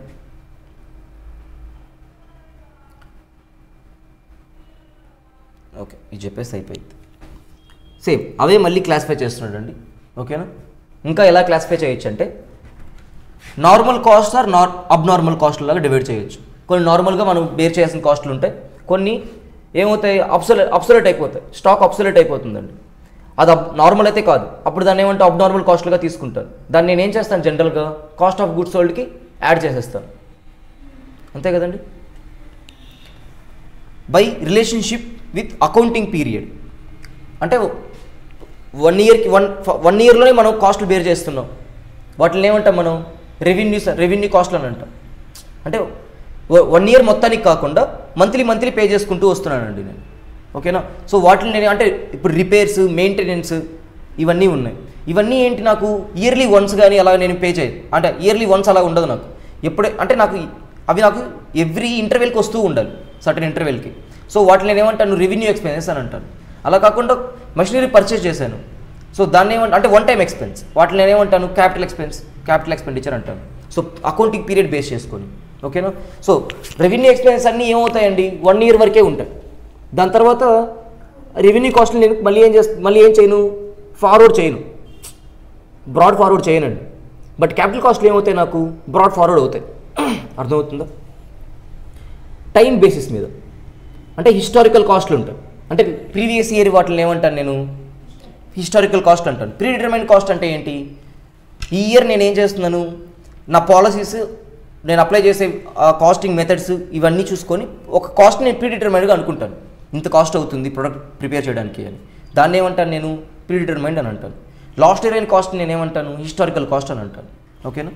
ఓకే ఇది చెప్పేసి అయిపోయింది సేమ్ అవే మళ్ళీ క్లాసిఫై చేస్తున్నాడు అండి ఓకేనా ఇంకా ఎలా క్లాసిఫై చేయొచ్చు అంటే నార్మల్ కాస్ట్ ఆర్ నార్ అబ్నార్మల్ కాస్ట్ లాగా డివైడ్ చేయొచ్చు కొన్ని నార్మల్గా మనం బేర్ చేయాల్సిన కాస్ట్లు ఉంటాయి కొన్ని ఏమవుతాయి అబ్సొలెట్ అబ్సొలెట్ అయిపోతాయి స్టాక్ అబ్సొలెట్ అయిపోతుందండి అది అబ్ నార్మల్ అయితే కాదు అప్పుడు దాన్ని ఏమంటే అబ్నార్మల్ కాస్ట్లుగా తీసుకుంటాను దాన్ని నేను ఏం చేస్తాను జనరల్గా కాస్ట్ ఆఫ్ గుడ్స్ సోల్డ్కి యాడ్ చేసేస్తాను అంతే కదండి by relationship with accounting period అంటే వన్ ఇయర్కి వన్ వన్ ఇయర్లోనే మనం కాస్ట్లు బేర్ చేస్తున్నాం వాటిని ఏమంటాం మనం రెవెన్యూ రెవెన్యూ కాస్ట్లు అని అంటాం అంటే వన్ ఇయర్ మొత్తానికి కాకుండా మంత్లీ మంత్లీ పే చేసుకుంటూ వస్తున్నానండి నేను ఓకేనా సో వాటిని నేను అంటే ఇప్పుడు రిపేర్స్ మెయింటెనెన్స్ ఇవన్నీ ఉన్నాయి ఇవన్నీ ఏంటి నాకు ఇయర్లీ వన్స్ కానీ అలా నేను పే చేయ అంటే ఇయర్లీ వన్స్ అలా ఉండదు నాకు ఎప్పుడే అంటే నాకు అవి నాకు ఎవ్రీ ఇంటర్వెల్కి వస్తూ ఉండాలి సర్టన్ ఇంటర్వెల్కి సో వాటిని నేను ఏమంటాను రెవెన్యూ ఎక్స్పెన్సెస్ అని అంటాను అలా కాకుండా మెషినరీ పర్చేస్ చేశాను సో దాన్ని ఏమంటే అంటే వన్ టైం ఎక్స్పెన్స్ వాటిని నేను ఏమంటాను క్యాపిటల్ ఎక్స్పెన్స్ క్యాపిటల్ ఎక్స్పెండిచర్ అంటాను సో అకౌంటింగ్ పీరియడ్ బేస్ చేసుకొని ఓకేనా సో రెవెన్యూ ఎక్స్పెన్స్ అన్నీ ఏమవుతాయండి వన్ ఇయర్ వరకే ఉంటాయి దాని తర్వాత రెవెన్యూ కాస్ట్లు నేను మళ్ళీ ఏం చేస్తా మళ్ళీ ఏం చేయను ఫార్వర్డ్ చేయను బ్రాడ్ ఫార్వర్డ్ చేయనండి బట్ క్యాపిటల్ కాస్ట్లు ఏమవుతాయి నాకు బ్రాడ్ ఫార్వర్డ్ అవుతాయి అర్థమవుతుందా టైం బేసిస్ మీద అంటే హిస్టారికల్ కాస్ట్లు ఉంటాయి అంటే ప్రీవియస్ ఇయర్ వాటిని ఏమంటాను నేను హిస్టారికల్ కాస్ట్ అంటాను ప్రీ డిటర్మైన్ కాస్ట్ అంటే ఏంటి ఈ ఇయర్ నేను ఏం చేస్తున్నాను నా పాలసీస్ నేను అప్లై చేసే కాస్టింగ్ మెథడ్స్ ఇవన్నీ చూసుకొని ఒక కాస్ట్ నేను ప్రీ డిటర్మైన్డ్గా అనుకుంటాను ఇంత కాస్ట్ అవుతుంది ప్రొడక్ట్ ప్రిపేర్ చేయడానికి అని దాన్ని ఏమంటాను నేను ప్రీ డిటర్మైన్డ్ అని అంటాను లాస్ట్ ఇయర్ అయిన కాస్ట్ నేను ఏమంటాను హిస్టారికల్ కాస్ట్ అని అంటాను ఓకేనా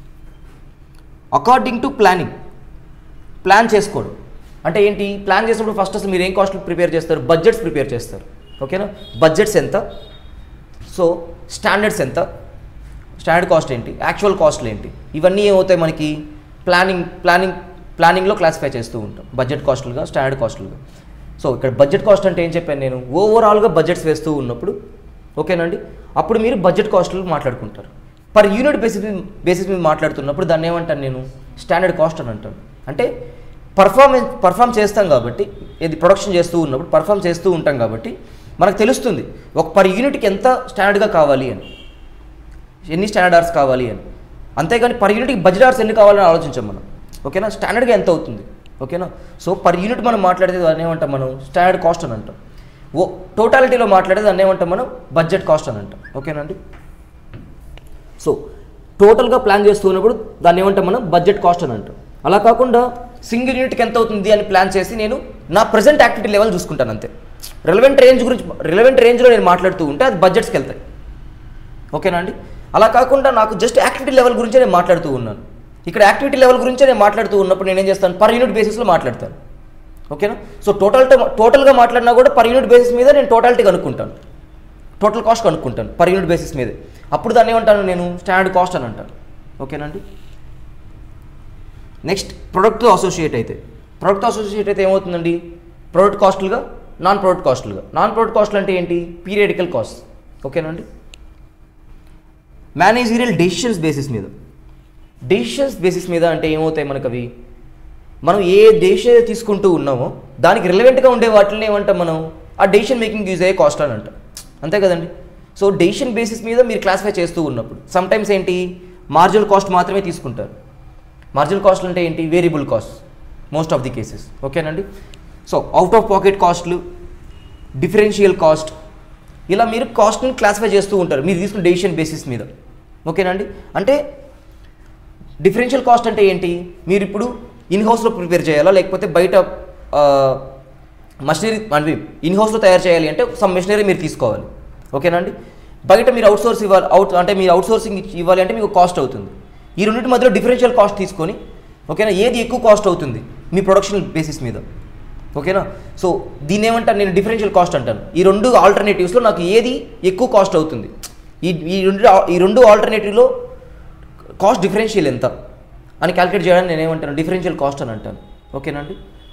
అకార్డింగ్ టు ప్లానింగ్ ప్లాన్ చేసుకోవడం అంటే ఏంటి ప్లాన్ చేసినప్పుడు ఫస్ట్ అసలు మీరు ఏం కాస్ట్లు ప్రిపేర్ చేస్తారు బడ్జెట్స్ ప్రిపేర్ చేస్తారు ఓకేనా బడ్జెట్స్ ఎంత సో స్టాండర్డ్స్ ఎంత స్టాండర్డ్ కాస్ట్ ఏంటి యాక్చువల్ కాస్ట్లు ఏంటి ఇవన్నీ ఏమవుతాయి మనకి ప్లానింగ్ ప్లానింగ్ ప్లానింగ్లో క్లాసిఫై చేస్తూ ఉంటాం బడ్జెట్ కాస్ట్లుగా స్టాండర్డ్ కాస్ట్లుగా సో ఇక్కడ బడ్జెట్ కాస్ట్ అంటే ఏం చెప్పాను నేను ఓవరాల్గా బడ్జెట్స్ వేస్తూ ఉన్నప్పుడు ఓకేనండి అప్పుడు మీరు బడ్జెట్ కాస్ట్లు మాట్లాడుకుంటారు పర్ యూనిట్ బేసిస్ మీద బేసిస్ మీద మాట్లాడుతున్నప్పుడు దాన్ని ఏమంటాను నేను స్టాండర్డ్ కాస్ట్ అని అంటాను అంటే పర్ఫార్మెన్స్ పర్ఫామ్ చేస్తాం కాబట్టి ఇది ప్రొడక్షన్ చేస్తూ ఉన్నప్పుడు పర్ఫామ్ చేస్తూ ఉంటాం కాబట్టి మనకు తెలుస్తుంది ఒక పర్ యూనిట్కి ఎంత స్టాండర్డ్గా కావాలి అని ఎన్ని స్టాండర్డ్ అవర్స్ కావాలి అని అంతేగాని పర్ యూనిట్కి బడ్జెట్ అవర్స్ ఎన్ని కావాలని ఆలోచించాం మనం ఓకేనా స్టాండర్డ్గా ఎంత అవుతుంది ఓకేనా సో పర్ యూనిట్ మనం మాట్లాడితే దాన్ని ఏమంటాం మనం స్టాండర్డ్ కాస్ట్ అని అంటాం ఓ టోటాలిటీలో మాట్లాడేది దాన్ని ఏమంటాం మనం బడ్జెట్ కాస్ట్ అని అంటాం ఓకేనండి సో టోటల్గా ప్లాన్ చేస్తూ ఉన్నప్పుడు దాన్ని ఏమంటాం మనం బడ్జెట్ కాస్ట్ అని అంటాం అలా కాకుండా సింగిల్ యూనిట్కి ఎంత అవుతుంది అని ప్లాన్ చేసి నేను నా ప్రజెంట్ యాక్టివిటీ లెవెల్ చూసుకుంటాను అంతే రిలవెంట్ రేంజ్ గురించి రిలవెంట్ రేంజ్లో నేను మాట్లాడుతూ ఉంటే అది బడ్జెట్స్కి వెళ్తాయి ఓకేనా అండి అలా కాకుండా నాకు జస్ట్ యాక్టివిటీ లెవెల్ గురించే నేను మాట్లాడుతూ ఉన్నాను ఇక్కడ యాక్టివిటీ లెవెల్ గురించే నేను మాట్లాడుతూ ఉన్నప్పుడు నేను ఏం చేస్తాను పర్ యూనిట్ బేసిస్లో మాట్లాడతాను ఓకేనా సో టోటల్ టోటల్గా మాట్లాడినా కూడా పర్ యూనిట్ బేసిస్ మీద నేను టోటాలిటీ కనుక్కుంటాను టోటల్ కాస్ట్ కనుక్కుంటాను పర్ యూనిట్ బేసిస్ మీద అప్పుడు దాన్ని ఏమంటాను నేను స్టాండర్డ్ కాస్ట్ అని అంటాను ఓకేనండి నెక్స్ట్ ప్రొడక్ట్తో అసోసియేట్ అయితే ప్రొడక్ట్తో అసోసియేట్ అయితే ఏమవుతుందండి ప్రొడక్ట్ కాస్ట్లుగా నాన్ ప్రొడక్ట్ కాస్ట్లుగా నాన్ ప్రొడక్ట్ కాస్ట్లు అంటే ఏంటి పీరియడికల్ కాస్ట్ ఓకేనండి మేనేజీరియల్ డెసిషన్స్ బేసిస్ మీద డెసిషన్స్ బేసిస్ మీద అంటే ఏమవుతాయి మనకు అవి మనం ఏ డెసిషన్ తీసుకుంటూ ఉన్నామో దానికి రిలవెంట్గా ఉండే వాటిని ఏమంటాం మనం ఆ డెసిషన్ మేకింగ్ యూజ్ అయ్యే కాస్ట్ అని అంటాం అంతే కదండి సో డెసిషన్ బేసిస్ మీద మీరు క్లాసిఫై చేస్తూ ఉన్నప్పుడు సమ్ టైమ్స్ ఏంటి మార్జినల్ కాస్ట్ మాత్రమే తీసుకుంటారు మార్జినల్ కాస్ట్ అంటే ఏంటి variable cost most of the cases ఓకేనండి సో అవుట్ ఆఫ్ పాకెట్ కాస్ట్లు డిఫరెన్షియల్ కాస్ట్ ఇలా మీరు కాస్ట్ని క్లాసిఫై చేస్తూ ఉంటారు మీరు తీసుకున్న డెసిషన్ బేసిస్ మీద ఓకేనండి అంటే డిఫరెన్షియల్ కాస్ట్ అంటే ఏంటి మీరు ఇప్పుడు ఇన్ హౌస్లో ప్రిపేర్ చేయాలా లేకపోతే బయట మషినరీ అంటే ఇన్ హౌస్లో తయారు చేయాలి అంటే సమ్ మెషినరీ మీరు తీసుకోవాలి ఓకేనండి బయట మీరు అవుట్ సోర్స్ ఇవ్వాలి అవుట్ అంటే మీరు అవుట్ సోర్సింగ్ ఇవ్వాలి అంటే మీకు కాస్ట్ అవుతుంది ఈ రెండింటి మధ్యలో డిఫరెన్షియల్ కాస్ట్ తీసుకొని ఓకేనా ఏది ఎక్కువ కాస్ట్ అవుతుంది మీ ప్రొడక్షన్ బేసిస్ మీద ఓకేనా సో దీన్ని ఏమంటాను నేను డిఫరెన్షియల్ కాస్ట్ అంటాను ఈ రెండు ఆల్టర్నేటివ్స్లో నాకు ఏది ఎక్కువ కాస్ట్ అవుతుంది ఈ ఈ రెండు ఈ రెండు ఆల్టర్నేటివ్లో కాస్ట్ డిఫరెన్షియల్ ఎంత అని క్యాలిక్యులేట్ చేయడానికి నేను ఏమంటాను డిఫరెన్షియల్ కాస్ట్ అని అంటాను ఓకేనండి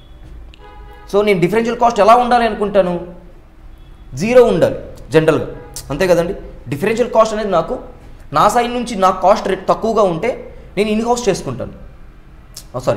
సో నేను డిఫరెన్షియల్ కాస్ట్ ఎలా ఉండాలి అనుకుంటాను జీరో ఉండాలి జనరల్గా అంతే కదండి డిఫరెన్షియల్ కాస్ట్ అనేది నాకు నా సైడ్ నుంచి నా కాస్ట్ రేట్ తక్కువగా ఉంటే నేను ఇన్ హౌస్ చేసుకుంటాను సారీ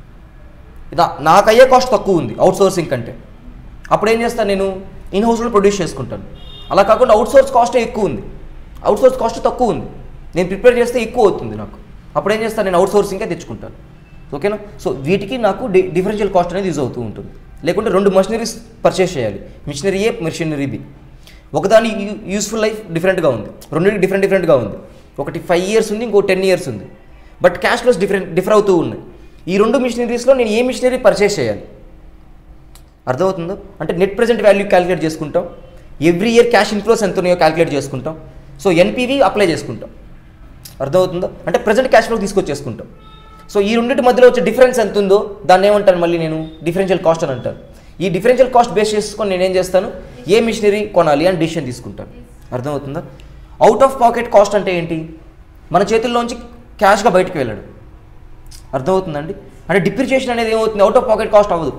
నా నాకు అయ్యే కాస్ట్ తక్కువ ఉంది అవుట్ సోర్సింగ్ కంటే అప్పుడు ఏం చేస్తాను నేను ఇన్ హౌస్లో ప్రొడ్యూస్ చేసుకుంటాను అలా కాకుండా అవుట్ సోర్స్ కాస్టే ఎక్కువ ఉంది అవుట్ సోర్స్ కాస్ట్ తక్కువ ఉంది నేను ప్రిపేర్ చేస్తే ఎక్కువ అవుతుంది నాకు అప్పుడు ఏం చేస్తాను నేను అవుట్ సోర్సింగే తెచ్చుకుంటాను ఓకేనా సో వీటికి నాకు డి డిఫరెన్షియల్ కాస్ట్ అనేది యూజ్ అవుతూ ఉంటుంది లేకుంటే రెండు మషినరీస్ పర్చేస్ చేయాలి మిషనరీ ఏ మిషనరీ బి ఒకదాని యూస్ఫుల్ లైఫ్ డిఫరెంట్గా ఉంది రెండింటికి డిఫరెంట్ డిఫరెంట్గా ఉంది ఒకటి ఫైవ్ ఇయర్స్ ఉంది ఇంకో టెన్ ఇయర్స్ ఉంది but cash flows different differ అవుతూ ఉన్నాయి ఈ రెండు మిషనరీస్లో నేను ఏ మిషనరీ పర్చేస్ చేయాలి అర్థమవుతుందో అంటే నెట్ ప్రజెంట్ వాల్యూ క్యాలిక్యులేట్ చేసుకుంటాం ఎవ్రీ ఇయర్ క్యాష్ ఇన్ఫ్లోస్ ఎంత ఉన్నాయో క్యాలిక్యులేట్ చేసుకుంటాం సో ఎన్పీవీ అప్లై చేసుకుంటాం అర్థమవుతుందో అంటే ప్రజెంట్ క్యాష్ ఫ్లో తీసుకొచ్చేసుకుంటాం సో ఈ రెండింటి మధ్యలో వచ్చే డిఫరెన్స్ ఎంత ఉందో దాన్ని ఏమంటాను మళ్ళీ నేను డిఫరెన్షియల్ కాస్ట్ అని అంటాను ఈ డిఫరెన్షియల్ కాస్ట్ బేస్ చేసుకొని నేను ఏం చేస్తాను ఏ మిషనరీ కొనాలి అని డిసిషన్ తీసుకుంటాను అర్థమవుతుందా అవుట్ ఆఫ్ పాకెట్ కాస్ట్ అంటే ఏంటి మన చేతుల్లోంచి క్యాష్గా బయటకు వెళ్ళాడు అర్థమవుతుందండి అంటే డిప్రిసియేషన్ అనేది ఏమవుతుంది అవుట్ ఆఫ్ పాకెట్ కాస్ట్ అవ్వదు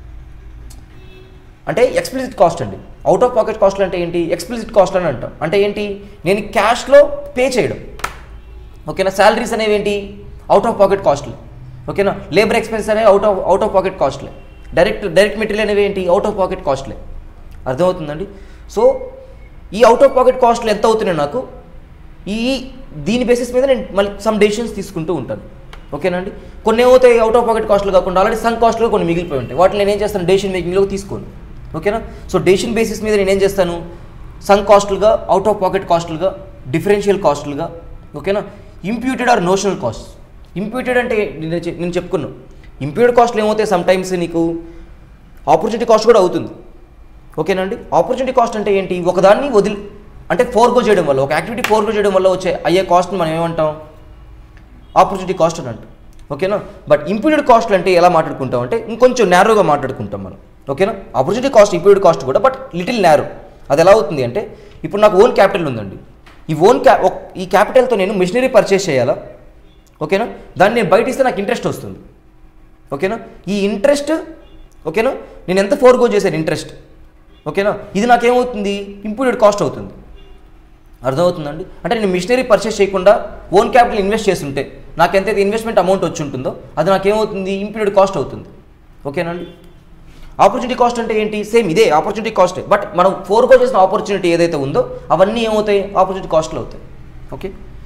అంటే ఎక్స్ప్లిసిట్ కాస్ట్ అండి అవుట్ ఆఫ్ పాకెట్ కాస్ట్లు అంటే ఏంటి ఎక్స్ప్లిసిట్ కాస్ట్ అని అంటాం అంటే ఏంటి నేను క్యాష్లో పే చేయడం ఓకేనా శాలరీస్ అనేవి ఏంటి అవుట్ ఆఫ్ పాకెట్ కాస్ట్లే ఓకేనా లేబర్ ఎక్స్పెన్స్ అనేవి out of out of pocket కాస్ట్లే డైరెక్ట్ డైరెక్ట్ మెటీరియల్ అనేవి ఏంటి అవుట్ ఆఫ్ పాకెట్ కాస్ట్లే అర్థమవుతుందండి సో ఈ అవుట్ ఆఫ్ పాకెట్ కాస్ట్లు ఎంత అవుతున్నాయి నాకు ఈ దీని బేసిస్ మీద నేను మళ్ళీ సమ్ డెసిషన్స్ తీసుకుంటూ ఉంటాను ఓకేనండి కొన్ని ఏమవుతాయి అవుట్ ఆఫ్ పాకెట్ కాస్ట్లు కాకుండా ఆల్రెడీ సమ్ కాస్ట్లో కొన్ని మిగిలిపోయి ఉంటాయి వాటిని నేను ఏం చేస్తాను డెసిషన్ మేకింగ్లో తీసుకోను ఓకేనా సో డెసిషన్ బేసిస్ మీద నేను ఏం చేస్తాను సమ్ కాస్ట్లుగా అవుట్ ఆఫ్ పాకెట్ కాస్ట్లుగా డిఫరెన్షియల్ కాస్ట్లుగా ఓకేనా imputed or notional cost imputed అంటే నేను చె- నేను చెప్పుకున్నాను ఇంప్యూటెడ్ కాస్ట్లు ఏమవుతాయి సమ్ టైమ్స్ నీకు ఆపర్చునిటీ కాస్ట్ కూడా అవుతుంది ఓకేనండి ఆపర్చునిటీ కాస్ట్ అంటే ఏంటి ఒకదాన్ని వదిలి అంటే ఫోర్గో చేయడం వల్ల ఒక యాక్టివిటీ ఫోర్గో చేయడం వల్ల వచ్చే అయ్యే కాస్ట్ని మనం ఏమంటాం ఆపర్చునిటీ కాస్ట్ అని అంటాం ఓకేనా బట్ ఇంప్యూటెడ్ కాస్ట్ అంటే ఎలా మాట్లాడుకుంటాం అంటే ఇంకొంచెం నేరోగా మాట్లాడుకుంటాం మనం ఓకేనా ఆపర్చునిటీ కాస్ట్ ఇంప్యూటెడ్ కాస్ట్ కూడా బట్ లిటిల్ నేరో అది ఎలా అవుతుంది అంటే ఇప్పుడు నాకు ఓన్ క్యాపిటల్ ఉందండి ఈ ఓన్ క్యా ఒక్- ఈ క్యాపిటల్తో నేను మిషనరీ పర్చేస్ చేయాలా ఓకేనా దాన్ని నేను బయట ఇస్తే నాకు ఇంట్రెస్ట్ వస్తుంది ఓకేనా ఈ ఇంట్రెస్ట్ ఓకేనా నేను ఎంత ఫోర్గో చేశాను ఇంట్రెస్ట్ ఓకేనా ఇది నాకేమవుతుంది ఇంప్యూటెడ్ కాస్ట్ అవుతుంది అర్థమవుతుందండి అంటే నేను మిషనరీ పర్చేస్ చేయకుండా ఓన్ క్యాపిటల్ ఇన్వెస్ట్ చేస్తుంటే నాకు ఎంతైతే ఇన్వెస్ట్మెంట్ అమౌంట్ వచ్చి ఉంటుందో అది నాకేమవుతుంది ఇంప్యూటెడ్ కాస్ట్ అవుతుంది ఓకేనండి ఆపర్చునిటీ కాస్ట్ అంటే ఏంటి సేమ్ ఇదే ఆపర్చునిటీ కాస్ట్ బట్ మనం ఫోర్గో చేసిన ఆపర్చునిటీ ఏదైతే ఉందో అవన్నీ ఏమవుతాయి ఆపర్చునిటీ కాస్ట్లు అవుతాయి ఓకే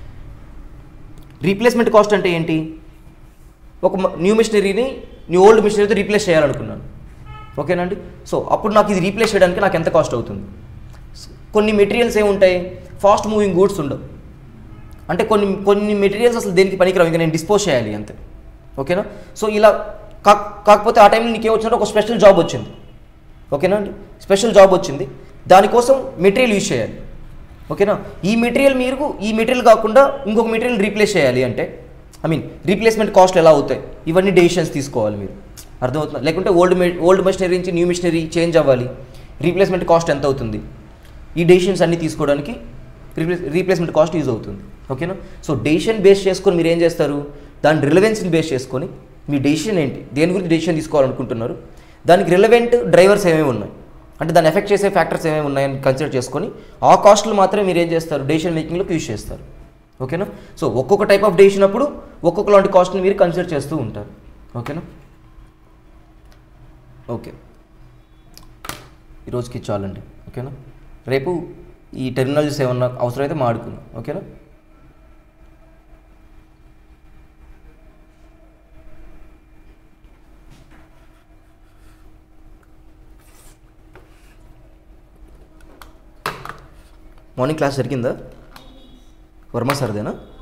రీప్లేస్మెంట్ కాస్ట్ అంటే ఏంటి ఒక న్యూ మిషనరీని న్యూ ఓల్డ్ మిషనరీతో రీప్లేస్ చేయాలనుకున్నాను ఓకేనండి సో అప్పుడు నాకు ఇది రీప్లేస్ చేయడానికి నాకు ఎంత కాస్ట్ అవుతుంది కొన్ని మెటీరియల్స్ ఏముంటాయి ఫాస్ట్ మూవింగ్ గూడ్స్ ఉండవు అంటే కొన్ని కొన్ని మెటీరియల్స్ అసలు దేనికి పనికిరావు ఇంకా నేను డిస్పోజ్ చేయాలి అంతే ఓకేనా సో ఇలా కా కాకపోతే ఆ టైంలో నీకేం వచ్చిందంటే ఒక స్పెషల్ జాబ్ వచ్చింది ఓకేనా అండి స్పెషల్ జాబ్ వచ్చింది దానికోసం మెటీరియల్ యూజ్ చేయాలి ఓకేనా ఈ మెటీరియల్ మీరు ఈ మెటీరియల్ కాకుండా ఇంకొక మెటీరియల్ రీప్లేస్ చేయాలి అంటే ఐ మీన్ రీప్లేస్మెంట్ కాస్ట్ ఎలా అవుతాయి ఇవన్నీ డెసిషన్స్ తీసుకోవాలి మీరు అర్థమవుతుందా లేకుంటే ఓల్డ్ ఓల్డ్ మిషనరీ నుంచి న్యూ మిషనరీ చేంజ్ అవ్వాలి రీప్లేస్మెంట్ కాస్ట్ ఎంత అవుతుంది ఈ డెసిషన్స్ అన్నీ తీసుకోవడానికి రీప్లేస్ రీప్లేస్మెంట్ కాస్ట్ యూజ్ అవుతుంది ఓకేనా సో డెసిషన్ బేస్ చేసుకొని మీరు ఏం చేస్తారు దాని రిలవెన్స్ని బేస్ చేసుకొని మీ డెసిషన్ ఏంటి దేని గురించి డెసిషన్ తీసుకోవాలనుకుంటున్నారు దానికి రిలవెంట్ డ్రైవర్స్ ఏమేమి ఉన్నాయి అంటే దాన్ని ఎఫెక్ట్ చేసే ఫ్యాక్టర్స్ ఏమేమి ఉన్నాయని కన్సిడర్ చేసుకొని ఆ కాస్ట్లు మాత్రమే మీరు ఏం చేస్తారు డెసిషన్ మేకింగ్లోకి యూజ్ చేస్తారు ఓకేనా సో ఒక్కొక్క టైప్ ఆఫ్ డెసిషన్ అప్పుడు ఒక్కొక్క లాంటి కాస్ట్ని మీరు కన్సిడర్ చేస్తూ ఉంటారు ఓకేనా ఓకే ఈరోజుకి చాలండి ఓకేనా రేపు ఈ టెర్మినాలజీస్ ఏమన్నా అవసరమైతే మాడుకుందాం ఓకేనా మార్నింగ్ క్లాస్ జరిగిందా వర్మ సార్దేనా